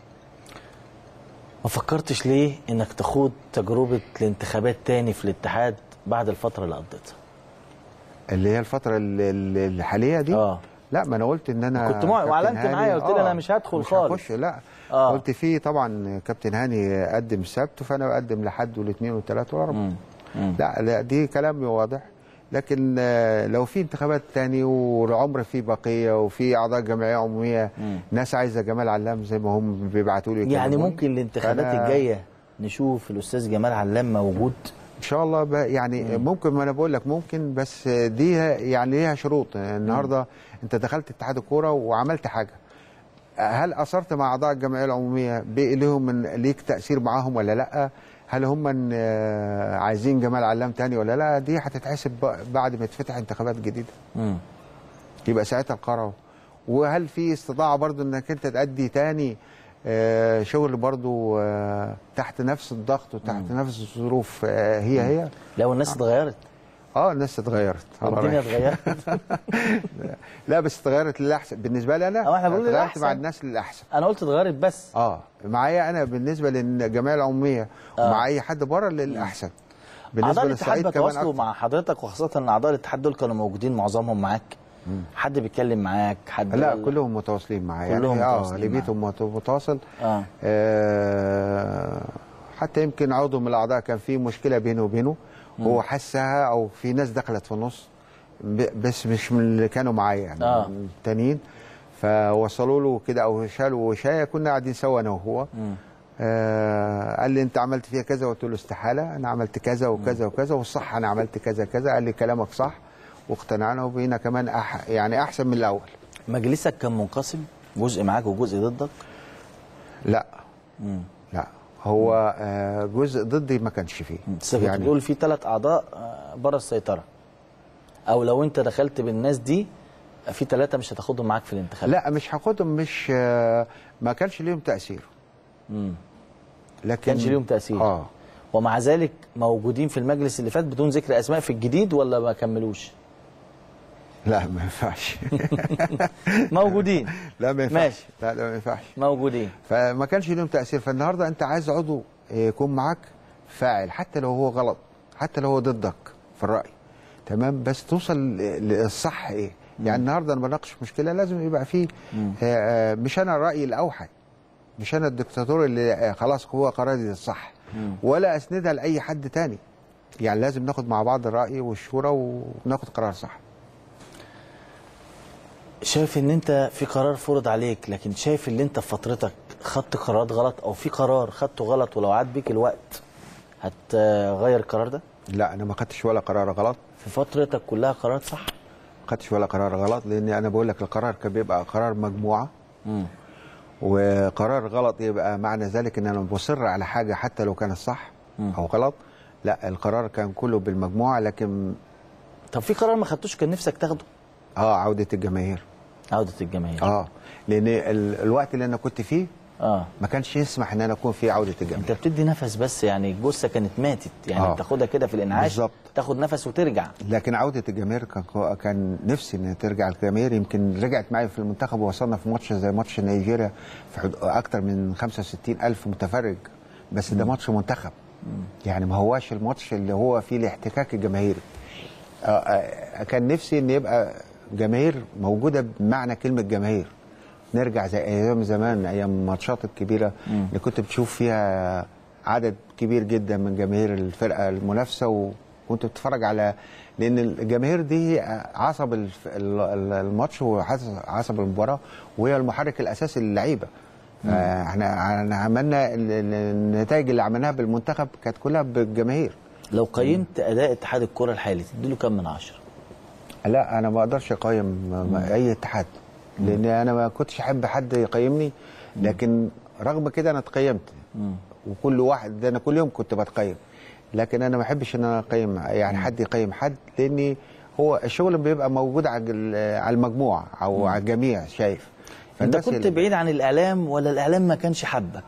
ما فكرتش ليه انك تخوض تجربه الانتخابات تاني في الاتحاد بعد الفتره اللي قضيتها اللي هي الفتره ال- ال- الحاليه دي اه لا ما انا قلت ان انا كنت مع- كابتن وعلنت هاني- معايا، قلت لي أنا مش هدخل خالص. هخش لا آه. آه. قلت فيه طبعا كابتن هاني قدم سبت فانا بقدم لحد والاثنين والثلاث والاربعاء مم. مم. لا لا دي كلامي واضح لكن آه، لو في انتخابات تاني والعمر فيه بقيه وفي اعضاء جمعيه عموميه مم. ناس عايزه جمال علام زي ما هم بيبعتوا لي يعني يكلموني. ممكن الانتخابات فأنا- الجايه نشوف الاستاذ جمال علام موجود ان شاء الله ب- يعني مم. ممكن ما انا بقول لك ممكن بس دي يعني ليها شروط النهارده انت دخلت اتحاد الكوره وعملت حاجه هل اثرت مع اعضاء الجمعيه العموميه بقى لهم من ليك تاثير معاهم ولا لا هل هم من آه، عايزين جمال علام تاني ولا لا دي هتتحسب ب- بعد ما تفتح انتخابات جديده مم. يبقى ساعتها القرار وهل في استطاعه برضو انك انت تأدي تاني آه، شغل برضو آه، تحت نفس الضغط وتحت نفس الظروف آه، هي هي لو الناس اتغيرت اه الناس اتغيرت على والدنيا رأيك. اتغيرت لا بس اتغيرت للاحسن بالنسبه لي انا أو إحنا بنقول اتغيرت للأحسن. مع الناس للاحسن انا قلت اتغيرت بس اه معايا انا بالنسبه للجمعيه العموميه آه. ومع اي حد بره للاحسن اعضاء الاتحاد كمان بيتواصلوا أكتر. مع حضرتك وخاصه ان اعضاء الاتحاد دول كانوا موجودين معظمهم معاك حد بيتكلم معاك حد لا ولا- كلهم متواصلين معايا كلهم يعني اه متواصلين ليبيتهم مت- متواصل اه آه حتى يمكن عضو من الاعضاء كان في مشكله بينه وبينه هو حسها او في ناس دخلت في النص ب- بس مش من اللي كانوا معايا يعني آه. من التانيين فوصلوا له كده او شالوا وشايه كنا قاعدين سوا انا وهو مم. آه قال لي انت عملت فيها كذا قلت له استحاله انا عملت كذا وكذا وكذا والصح انا عملت كذا كذا قال لي كلامك صح واقتنعنا وبقينا كمان أح يعني احسن من الاول مجلسك كان منقسم جزء معاك وجزء ضدك لا مم. لا هو آه جزء ضدي ما كانش فيه بس كنت بتقول في ثلاث اعضاء آه، بره السيطره او لو انت دخلت بالناس دي في ثلاثه مش هتاخدهم معاك في الانتخابات لا مش هاخدهم مش آه ما كانش ليهم تاثير مم. لكن كانش ليهم تاثير اه ومع ذلك موجودين في المجلس اللي فات بدون ذكر اسماء في الجديد ولا ما كملوش لا ما ينفعش موجودين لا ما ينفعش ماشي. لا لا ما ينفعش موجودين فما كانش ليهم تاثير فالنهارده انت عايز عضو يكون معاك فاعل حتى لو هو غلط حتى لو هو ضدك في الراي تمام بس توصل ل- للصح ايه يعني النهارده انا بناقش مشكله لازم يبقى فيه آه، آه، مش انا الراي الاوحد مش انا الدكتاتور اللي آه، خلاص هو قراري الصح ولا اسندها لاي حد تاني يعني لازم ناخد مع بعض الراي والشورى وناخد قرار صح شايف ان انت في قرار فرض عليك لكن شايف ان انت في فترتك خدت قرارات غلط او في قرار خدته غلط ولو عاد بيك الوقت هتغير القرار ده لا انا ما خدتش ولا قرار غلط في فترتك كلها قرارات صح ما خدتش ولا قرار غلط لان انا بقول لك القرار كان بيبقى قرار مجموعه امم وقرار غلط يبقى معنى ذلك ان انا بصر على حاجه حتى لو كانت صح او غلط لا القرار كان كله بالمجموعه لكن طب في قرار ما خدتوش كان نفسك تاخده اه عوده الجماهير عودة الجماهير اه لان ال- الوقت اللي انا كنت فيه اه ما كانش يسمح ان انا اكون فيه عوده انت الجماهير بتدي نفس بس يعني الجثه كانت ماتت يعني آه. بتاخدها كده في الانعاش بالظبط. تاخد نفس وترجع لكن عوده الجماهير كان كان نفسي ان ترجع الجماهير يمكن رجعت معي في المنتخب ووصلنا في ماتش زي ماتش نيجيريا في حدود اكتر من 65 الف متفرج بس ده ماتش منتخب يعني ما هواش الماتش اللي هو فيه الاحتكاك الجماهيري آه، آه، كان نفسي ان يبقى جماهير موجوده بمعنى كلمه جماهير نرجع زي ايام زمان ايام الماتشات الكبيره اللي كنت بتشوف فيها عدد كبير جدا من جماهير الفرقه المنافسه وكنت بتتفرج على لان الجماهير دي عصب الف- ال- ال- الماتش وعصب المباراه وهي المحرك الاساسي للعيبه آه، احنا احنا عملنا ال- ال- النتائج اللي عملناها بالمنتخب كانت كلها بالجماهير لو قيمت اداء اتحاد الكره الحالي تديله كام من عشرة لا انا ما اقدرش اقيم م- اي اتحاد لان انا ما كنتش احب حد يقيمني لكن رغم كده انا اتقيمت وكل واحد ده انا كل يوم كنت بتقيم لكن انا ما احبش ان انا اقيم يعني حد يقيم حد لاني هو الشغل بيبقى موجود على ال- على المجموعه او على الجميع شايف انت فالناس كنت ال- بعيد عن الاعلام ولا الاعلام ما كانش حبك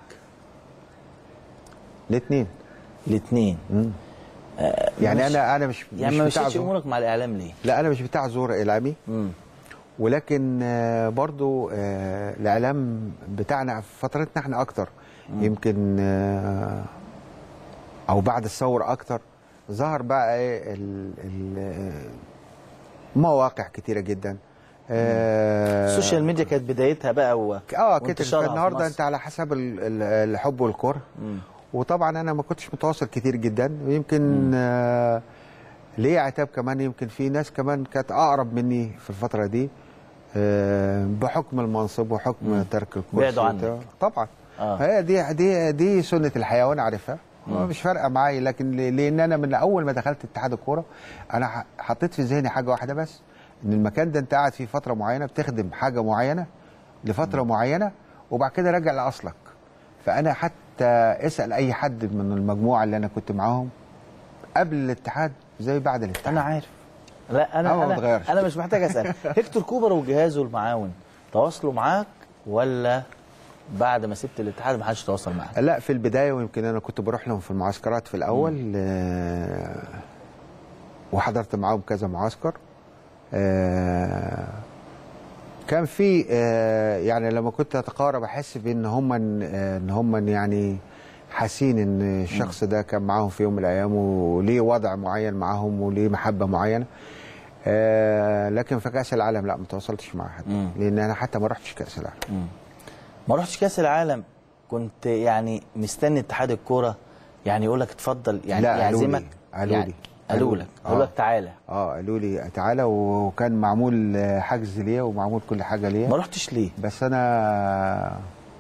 الاثنين الاثنين يعني مش- انا انا مش يعني مش ما بتاع مشيتش زور امورك مع الاعلام ليه لا انا مش بتاع زور اعلامي امم ولكن آه، برضو آه، الاعلام بتاعنا في فترتنا احنا اكتر يمكن آه، او بعد الثوره اكتر ظهر بقى ايه ال- ال- آه، مواقع كتيره جدا آه، السوشيال ميديا كانت بدايتها بقى و... اه كده وانتشارها في النهارده مصر. انت على حسب ال- ال- الحب والكره وطبعا انا ما كنتش متواصل كتير جدا ويمكن آه ليه عتاب كمان يمكن في ناس كمان كانت اقرب مني في الفتره دي آه بحكم المنصب وحكم ترك الكرسي بعدوا عنك. وبتاع. طبعا آه. هي دي دي دي سنه الحياه وانا عارفها مش فارقه معايا لكن ل- لان انا من اول ما دخلت اتحاد الكوره انا ح- حطيت في ذهني حاجه واحده بس ان المكان ده انت قاعد فيه فتره معينه بتخدم حاجه معينه لفتره معينه وبعد كده راجع لاصلك فانا حتى اسال اي حد من المجموعه اللي انا كنت معاهم قبل الاتحاد زي بعد الاتحاد انا عارف لا آه، انا ما انا بتغيرش. انا مش محتاج اسال هيكتور كوبر وجهازه المعاون تواصلوا معاك ولا بعد ما سبت الاتحاد ما حدش تواصل معاك لا في البدايه ويمكن انا كنت بروح لهم في المعسكرات في الاول آه وحضرت معاهم كذا معسكر آه كان في آه يعني لما كنت اتقارب احس بان هم آه ان هم يعني حاسين ان الشخص ده كان معاهم في يوم من الايام وليه وضع معين معاهم وليه محبه معينه آه لكن في كاس العالم لا ما تواصلتش مع حد مم. لان انا حتى ما رحتش كاس العالم ما رحتش كاس العالم كنت يعني مستني اتحاد الكوره يعني يقول لك اتفضل يعني لا، قالوا لي. يعزمك قالوا يعني لي. قالوا قالوا لك لي. قالوا آه. لك تعالى اه قالوا لي تعالى وكان معمول حجز ليا ومعمول كل حاجه ما ليا رحتش ليه بس انا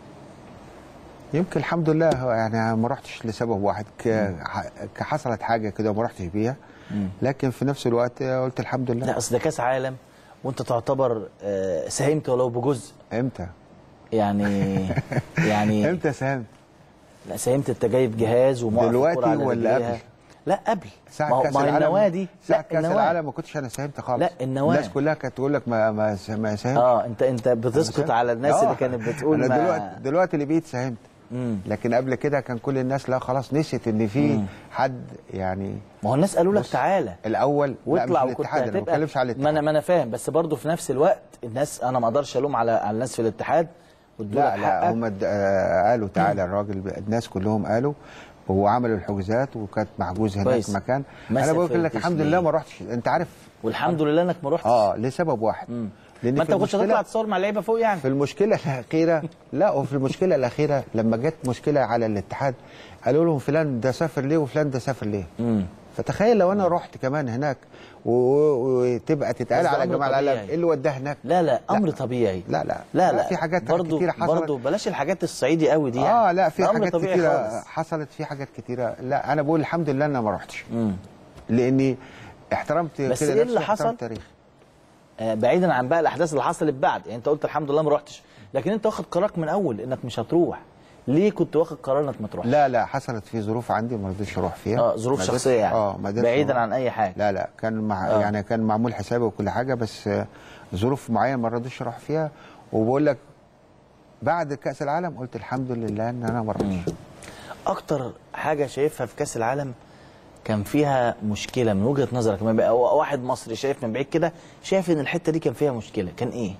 يمكن الحمد لله يعني ما رحتش لسبب واحد ك- ح- حصلت حاجه كده وما رحتش بيها لكن في نفس الوقت قلت الحمد لله لا اصل ده كاس عالم وانت تعتبر آه، ساهمت ولو بجزء امتى يعني يعني امتى ساهمت لا ساهمت انت جايب جهاز وموقف دلوقتي الكرة على ولا رجليها. قبل؟ لا قبل ساعه ما هو- كاس ما هي العالم النوادي ساعه لا، كاس النوادي. العالم ما كنتش انا ساهمت خالص لا، النوادي. الناس كلها كانت تقول لك ما ما ما ساهمت اه انت انت بتسقط على الناس آه. اللي كانت بتقول انا ما دلوقتي دلوقتي اللي بقيت ساهمت مم. لكن قبل كده كان كل الناس لا خلاص نسيت ان في حد يعني ما هو الناس قالوا لك بص، تعالى الاول لا مش واطلع وكنت الاتحاد انا ما هتبقى بتكلمش على ما الاتحاد انا ما انا فاهم بس برضه في نفس الوقت الناس انا ما اقدرش الوم على على الناس في الاتحاد وادوا لا لك لا حقك هم د- آه، قالوا تعالى الراجل الناس كلهم قالوا وهو عملوا الحجوزات وكانت محجوز هناك كويس. مكان ما انا بقول لك سافرتش الحمد ليه؟ لله ما رحتش انت عارف والحمد لله انك ما رحتش اه لسبب واحد لان ما انت في ما كنتش المشكلة- هتطلع تصور مع اللعيبه فوق يعني في المشكله الاخيره لا وفي المشكله الاخيره لما جت مشكله على الاتحاد قالوا لهم فلان ده سافر ليه وفلان ده سافر ليه امم فتخيل لو انا رحت كمان هناك و- و- وتبقى تتقال بس ده على أمر جمال العالم طبيعي. ايه اللي وداه هناك لا لا امر طبيعي لا لا لا لا في حاجات برضو كتيره حصلت برضو بلاش الحاجات الصعيدي قوي دي يعني. اه لا في ده أمر حاجات طبيعي كتيره خالص. حصلت في حاجات كتيره لا انا بقول الحمد لله انا ما رحتش مم. لاني احترمت بس كده إيه نفسي اللي واحترمت حصل؟ تاريخي آه، بعيدا عن بقى الاحداث اللي حصلت بعد يعني انت قلت الحمد لله ما رحتش لكن انت واخد قرارك من اول انك مش هتروح ليه كنت واخد قرار انك ما تروحش لا لا حصلت في ظروف عندي ما رضيتش اروح فيها اه ظروف ما قدرتش- شخصيه يعني اه ما قدرتش بعيدا أروح. عن اي حاجه لا لا كان مع آه. يعني كان معمول حسابي وكل حاجه بس آه، ظروف معينه ما رضيتش اروح فيها وبقول لك بعد كاس العالم قلت الحمد لله ان انا ما رحتش اكتر حاجه شايفها في كاس العالم كان فيها مشكله من وجهه نظرك ما بقى واحد مصري شايف من بعيد كده شايف ان الحته دي كان فيها مشكله كان ايه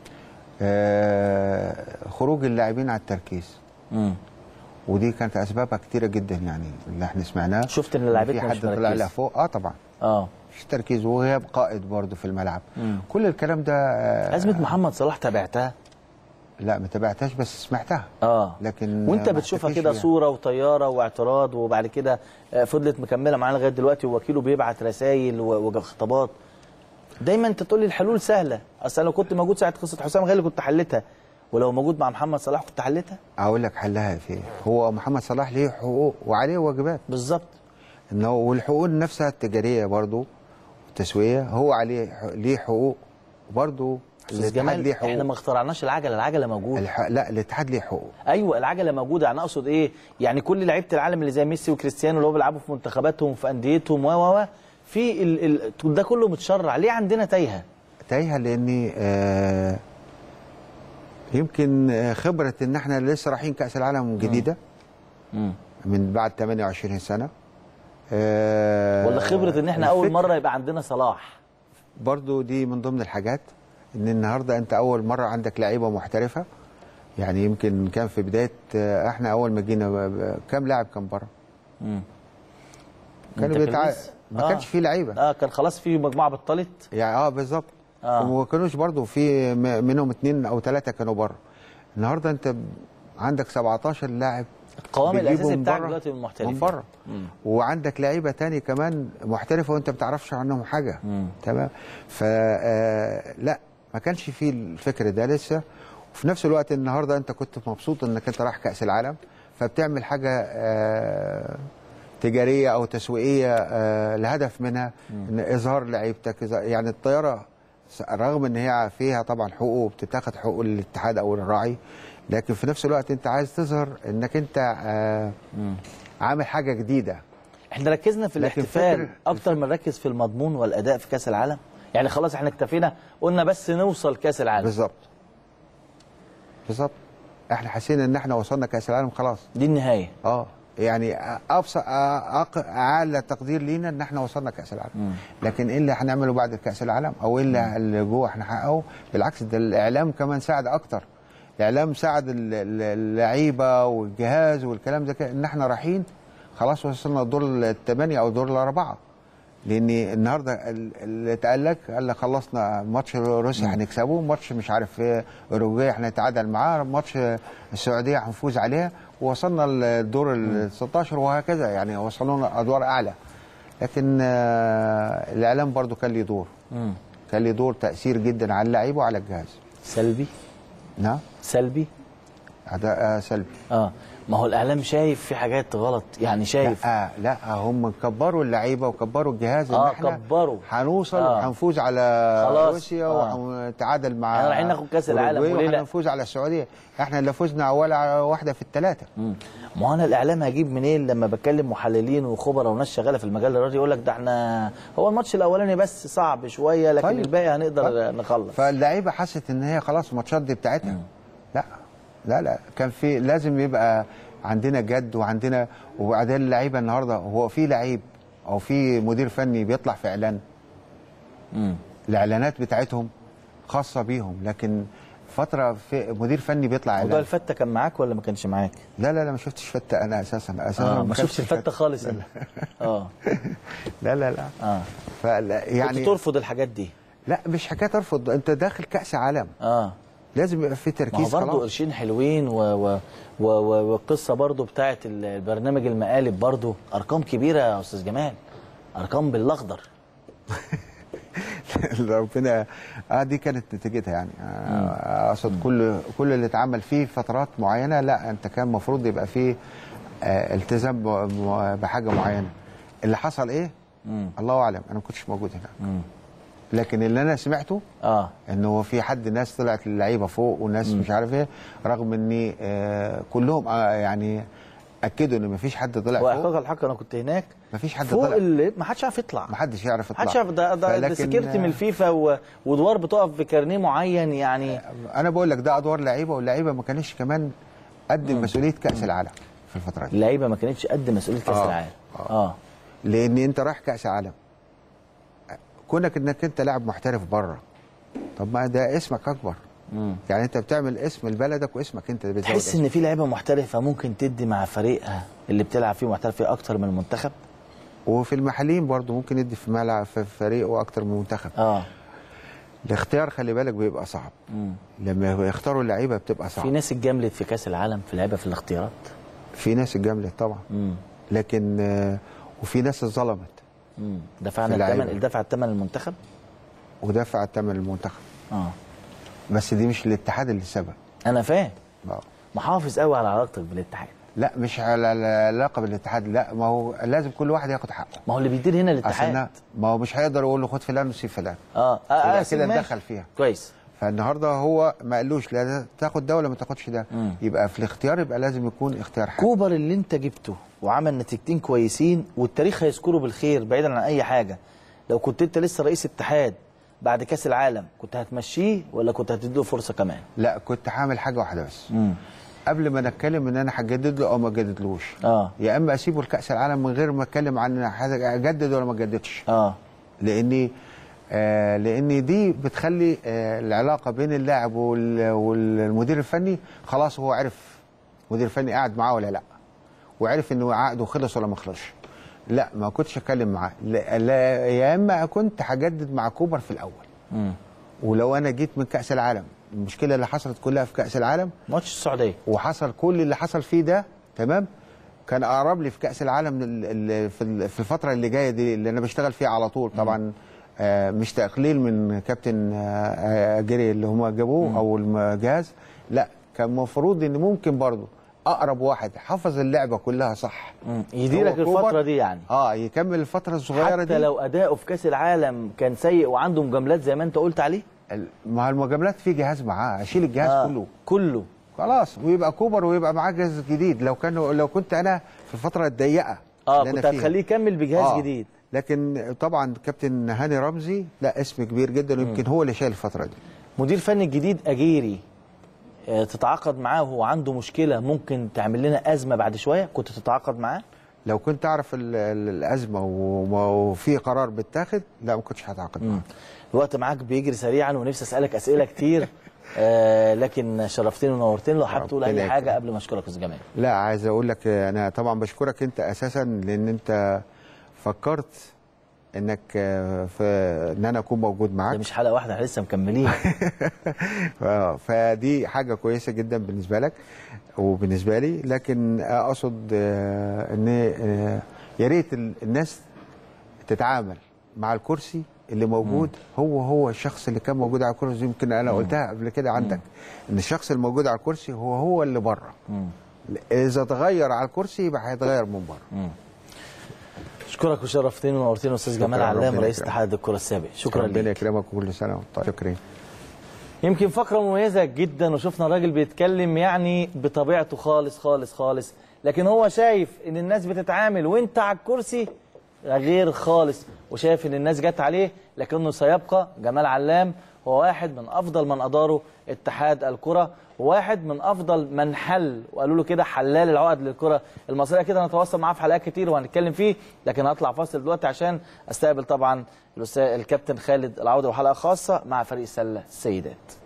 آه خروج اللاعبين على التركيز امم ودي كانت اسبابها كتيره جدا يعني اللي احنا سمعناه شفت إن في لعيبتنا حد مش طلع مركزة. لها فوق اه طبعا اه مفيش تركيز وغياب قائد برضه في الملعب مم. كل الكلام ده آه ازمه محمد صلاح تابعتها لا ما تابعتهاش بس سمعتها اه لكن وانت ما بتشوفها احتكيش كده بيها. صوره وطياره واعتراض وبعد كده آه، فضلت مكمله معانا لغايه دلوقتي ووكيله بيبعت رسائل وخطابات دايما انت تقول لي الحلول سهله اصل انا لو كنت موجود ساعه قصه حسام غالي كنت حلتها ولو موجود مع محمد صلاح كنت حلتها اقول لك حلها في إيه؟ هو محمد صلاح ليه حقوق وعليه واجبات بالظبط ان هو والحقوق نفسها التجاريه برضه التسويه هو عليه ح- ليه حقوق برضه استاذ الاتحاد جمال ليه احنا حقوق ما اخترعناش العجله العجله موجوده الح... لا الاتحاد ليه حقوق ايوه العجله موجوده يعني اقصد ايه يعني كل لعيبه العالم اللي زي ميسي وكريستيانو اللي هو بيلعبوا في منتخباتهم في انديتهم و و و في ال... ال... ده كله متشرع ليه عندنا تايهه تايهه لاني آه يمكن آه، خبره ان احنا لسه رايحين كاس العالم جديده مم. من بعد 28 سنه آه ولا خبره ان احنا اول الفكرة- مره يبقى عندنا صلاح برضو دي من ضمن الحاجات ان النهارده انت اول مره عندك لعيبه محترفه يعني يمكن كان في بدايه آه، احنا اول ما جينا ب- ب- كام لاعب كان بره مم. كانوا أنت بيتع... كان لسه- ما آه. كانش في لعيبه اه كان خلاص في مجموعه بطلت يعني اه بالظبط آه. وما كانوش برضو في م- منهم اثنين او ثلاثه كانوا بره النهارده انت ب- عندك 17 لاعب القوام بتجيبه الاساسي من بتاعك بره- دلوقتي من المحترفين من بره مم. وعندك لعيبه تاني كمان محترفه وانت ما بتعرفش عنهم حاجه مم. تمام ف آه، لا ما كانش في الفكر ده لسه وفي نفس الوقت النهارده انت كنت مبسوط انك انت رايح كاس العالم فبتعمل حاجه آه، تجاريه او تسويقيه آه، الهدف منها ان اظهار لعيبتك إذا- يعني الطياره س- رغم ان هي فيها طبعا حقوق بتتاخد حقوق الاتحاد او الراعي لكن في نفس الوقت انت عايز تظهر انك انت آه، عامل حاجه جديده احنا ركزنا في لكن الاحتفال فكر- اكتر من ركز في المضمون والاداء في كاس العالم يعني خلاص احنا اكتفينا قلنا بس نوصل كاس العالم بالظبط بالظبط احنا حسينا ان احنا وصلنا كاس العالم خلاص دي النهايه اه يعني ابسط أق... اعلى تقدير لينا ان احنا وصلنا كاس العالم لكن ايه اللي هنعمله بعد كاس العالم او ايه اللي, اللي جوه احنا هنحققه بالعكس ده الاعلام كمان ساعد اكتر الاعلام ساعد ال- ال- اللعيبه والجهاز والكلام ده كده ان احنا رايحين خلاص وصلنا الدور الثمانيه او الدور الاربعه لان النهارده ال- اللي اتقال لك قال لك خلصنا ماتش روسيا هنكسبه ماتش مش عارف ايه اوروجواي هنتعادل معاه ماتش السعوديه هنفوز عليها ووصلنا للدور ال 16 وهكذا يعني وصلونا ادوار اعلى لكن آه، الاعلام برضو كان ليه دور مم. كان ليه دور تاثير جدا على اللعيبه وعلى الجهاز سلبي نعم سلبي اداء آه، سلبي اه ما هو الاعلام شايف في حاجات غلط يعني شايف لا لا هم كبروا اللعيبه وكبروا الجهاز آه، ان احنا كبروا. هنوصل آه. وهنفوز على خلاص. روسيا آه. وهنتعادل مع احنا رايحين ناخد كأس العالم، أوروجواي وليه لا؟ وهنفوز على السعوديه احنا اللي فزنا ولا واحده في الثلاثه مم. ما هو انا الاعلام هجيب منين لما بكلم محللين وخبراء وناس شغاله في المجال الرياضي يقول لك ده احنا هو الماتش الاولاني بس صعب شويه لكن طيب. الباقي هنقدر طيب. نخلص فاللعيبه حست ان هي خلاص الماتشات دي بتاعتها لا لا لا كان في لازم يبقى عندنا جد وعندنا وبعدين اللعيبه النهارده هو في لعيب او في مدير فني بيطلع في اعلان مم. الاعلانات بتاعتهم خاصه بيهم لكن فتره في مدير فني بيطلع موضوع اعلان الفته كان معاك ولا ما كانش معاك؟ لا لا لا ما شفتش فته انا اساسا اساسا اه ما كانش شفتش في الفته خالص انت اه لا لا لا اه فلا يعني يعني كنت ترفض الحاجات دي لا مش حكايه ترفض انت داخل كاس عالم اه لازم يبقى في ما هو تركيز برضه خلاص قرشين حلوين و... و... و... و... والقصه برضه بتاعت البرنامج المقالب برضه ارقام كبيره يا استاذ جمال ارقام بالاخضر ربنا اه دي كانت نتيجتها يعني آه، اقصد كل كل اللي اتعمل فيه فترات معينه لا انت كان المفروض يبقى فيه آه التزام ب- ب- بحاجه معينه اللي حصل ايه الله اعلم انا ما كنتش موجود هناك لكن اللي انا سمعته اه ان هو في حد ناس طلعت اللعيبه فوق وناس مش عارف ايه رغم ان آه كلهم آه يعني اكدوا ان مفيش حد طلع فوق واحقاق الحق انا كنت هناك مفيش حد فوق طلع اللي ما حدش عارف يطلع محدش يعرف يطلع محدش يعرف ده ده, ده فلكن- سكيورتي من الفيفا و... وادوار بتقف بكارنيه معين يعني انا بقول لك ده ادوار لعيبه واللعيبه ما كانش كمان قد مسؤوليه كاس العالم في الفتره دي اللعيبه ما كانتش قد مسؤوليه كاس آه. العالم آه. اه لان انت رايح كاس عالم كونك انك انت لاعب محترف بره طب ما ده اسمك اكبر مم. يعني انت بتعمل اسم لبلدك واسمك انت بتزود تحس اسمك. ان في لعيبه محترفه ممكن تدي مع فريقها اللي بتلعب فيه محترف فيه اكتر من المنتخب وفي المحليين برضو ممكن يدي في ملعب في فريقه اكتر من منتخب اه الاختيار خلي بالك بيبقى صعب مم. لما يختاروا اللعيبه بتبقى في صعب ناس اتجاملت في كاس العالم في لعيبه في الاختيارات في ناس اتجاملت طبعا مم. لكن آه، وفي ناس اتظلمت مم. دفعنا في اللعيبة. الثمن دفع الثمن المنتخب ودفع ثمن المنتخب اه بس دي مش الاتحاد اللي سبب انا فاهم آه. محافظ قوي على علاقتك بالاتحاد لا مش على العلاقه بالاتحاد لا ما هو لازم كل واحد ياخد حقه ما هو اللي بيدير هنا عشان الاتحاد ما هو مش هيقدر يقول له خد فلان وسيب فلان اه اه, يبقى آه كده ماشي. اتدخل فيها. كويس فالنهارده هو ما قالوش لا تاخد ده ولا ما تاخدش ده مم. يبقى في الاختيار يبقى لازم يكون اختيار حق كوبر اللي انت جبته وعمل نتيجتين كويسين والتاريخ هيذكره بالخير بعيدا عن اي حاجه لو كنت انت لسه رئيس اتحاد بعد كاس العالم كنت هتمشيه ولا كنت هتديله فرصه كمان لا كنت هعمل حاجه واحده بس امم قبل ما نتكلم ان انا هجدد له او ما اجددلوش اه يا اما اسيبه لكاس العالم من غير ما اتكلم عن حاجه اجدد ولا ما اجددش اه لاني آه لان دي بتخلي آه العلاقه بين اللاعب وال- والمدير الفني خلاص هو عرف المدير الفني قاعد معاه ولا لا وعرف انه عقده خلص ولا ما خلصش لا ما كنتش اتكلم معاه لا, لا يا اما كنت هجدد مع كوبر في الاول امم ولو انا جيت من كاس العالم المشكله اللي حصلت كلها في كاس العالم ماتش السعوديه وحصل كل اللي حصل فيه ده تمام كان اقرب لي في كاس العالم ال- ال- في ال- في الفتره اللي جايه دي اللي انا بشتغل فيها على طول طبعا آه، مش تقليل من كابتن آه، آه، جري اللي هم جابوه او الجهاز لا كان المفروض ان ممكن برضه اقرب واحد حفظ اللعبه كلها صح مم. يديرك هو كوبر. الفتره دي يعني اه يكمل الفتره الصغيره حتى دي لو اداؤه في كاس العالم كان سيء وعنده مجاملات زي ما انت قلت عليه ال- مع المجاملات في جهاز معاه اشيل الجهاز آه. كله كله خلاص ويبقى كوبر ويبقى معاه جهاز جديد لو كان لو كنت انا في الفتره الضيقه اه اللي أنا كنت فيها. هتخليه يكمل بجهاز آه. جديد لكن طبعا كابتن هاني رمزي لا اسم كبير جدا ويمكن هو اللي شايل الفتره دي مدير فني الجديد اجيري آه، تتعاقد معاه وهو عنده مشكله ممكن تعمل لنا ازمه بعد شويه كنت تتعاقد معاه لو كنت اعرف ال- ال- الازمه وما- وفي قرار بيتاخد لا ما كنتش هتعاقد معاه الوقت معاك بيجري سريعا ونفسي اسالك اسئله كتير آه لكن شرفتني ونورتني لو حابب تقول اي ربنا حاجه يكرمك. قبل ما اشكرك يا استاذ جمال لا عايز اقول لك انا طبعا بشكرك انت اساسا لان انت فكرت انك في ان انا اكون موجود ده معاك مش حلقه واحده احنا لسه مكملين آه، فدي حاجه كويسه جدا بالنسبه لك وبالنسبه لي لكن اقصد آه، ان آه، يا ريت ال- الناس تتعامل مع الكرسي اللي موجود هو هو الشخص اللي كان موجود على الكرسي يمكن انا قلتها قبل كده عندك ان الشخص الموجود على الكرسي هو هو اللي بره اذا تغير على الكرسي يبقى هيتغير من بره اشكرك وشرفتني ونورتني استاذ جمال شكراً، علام ربنا رئيس يكرمك. اتحاد الكره السابق شكرا ربنا لك يكرمك وكل سنه وانت طيب. شكرا يمكن فقرة مميزة جدا وشفنا الراجل بيتكلم يعني بطبيعته خالص خالص خالص لكن هو شايف ان الناس بتتعامل وانت على الكرسي غير خالص وشايف ان الناس جت عليه لكنه سيبقى جمال علام هو واحد من افضل من اداروا اتحاد الكرة وواحد من افضل من حل وقالوا له كده حلال العقد للكرة المصرية كده هنتواصل معاه في حلقات كتير وهنتكلم فيه لكن هطلع فاصل دلوقتي عشان استقبل طبعا الاستاذ الكابتن خالد العوده وحلقة خاصة مع فريق السلة السيدات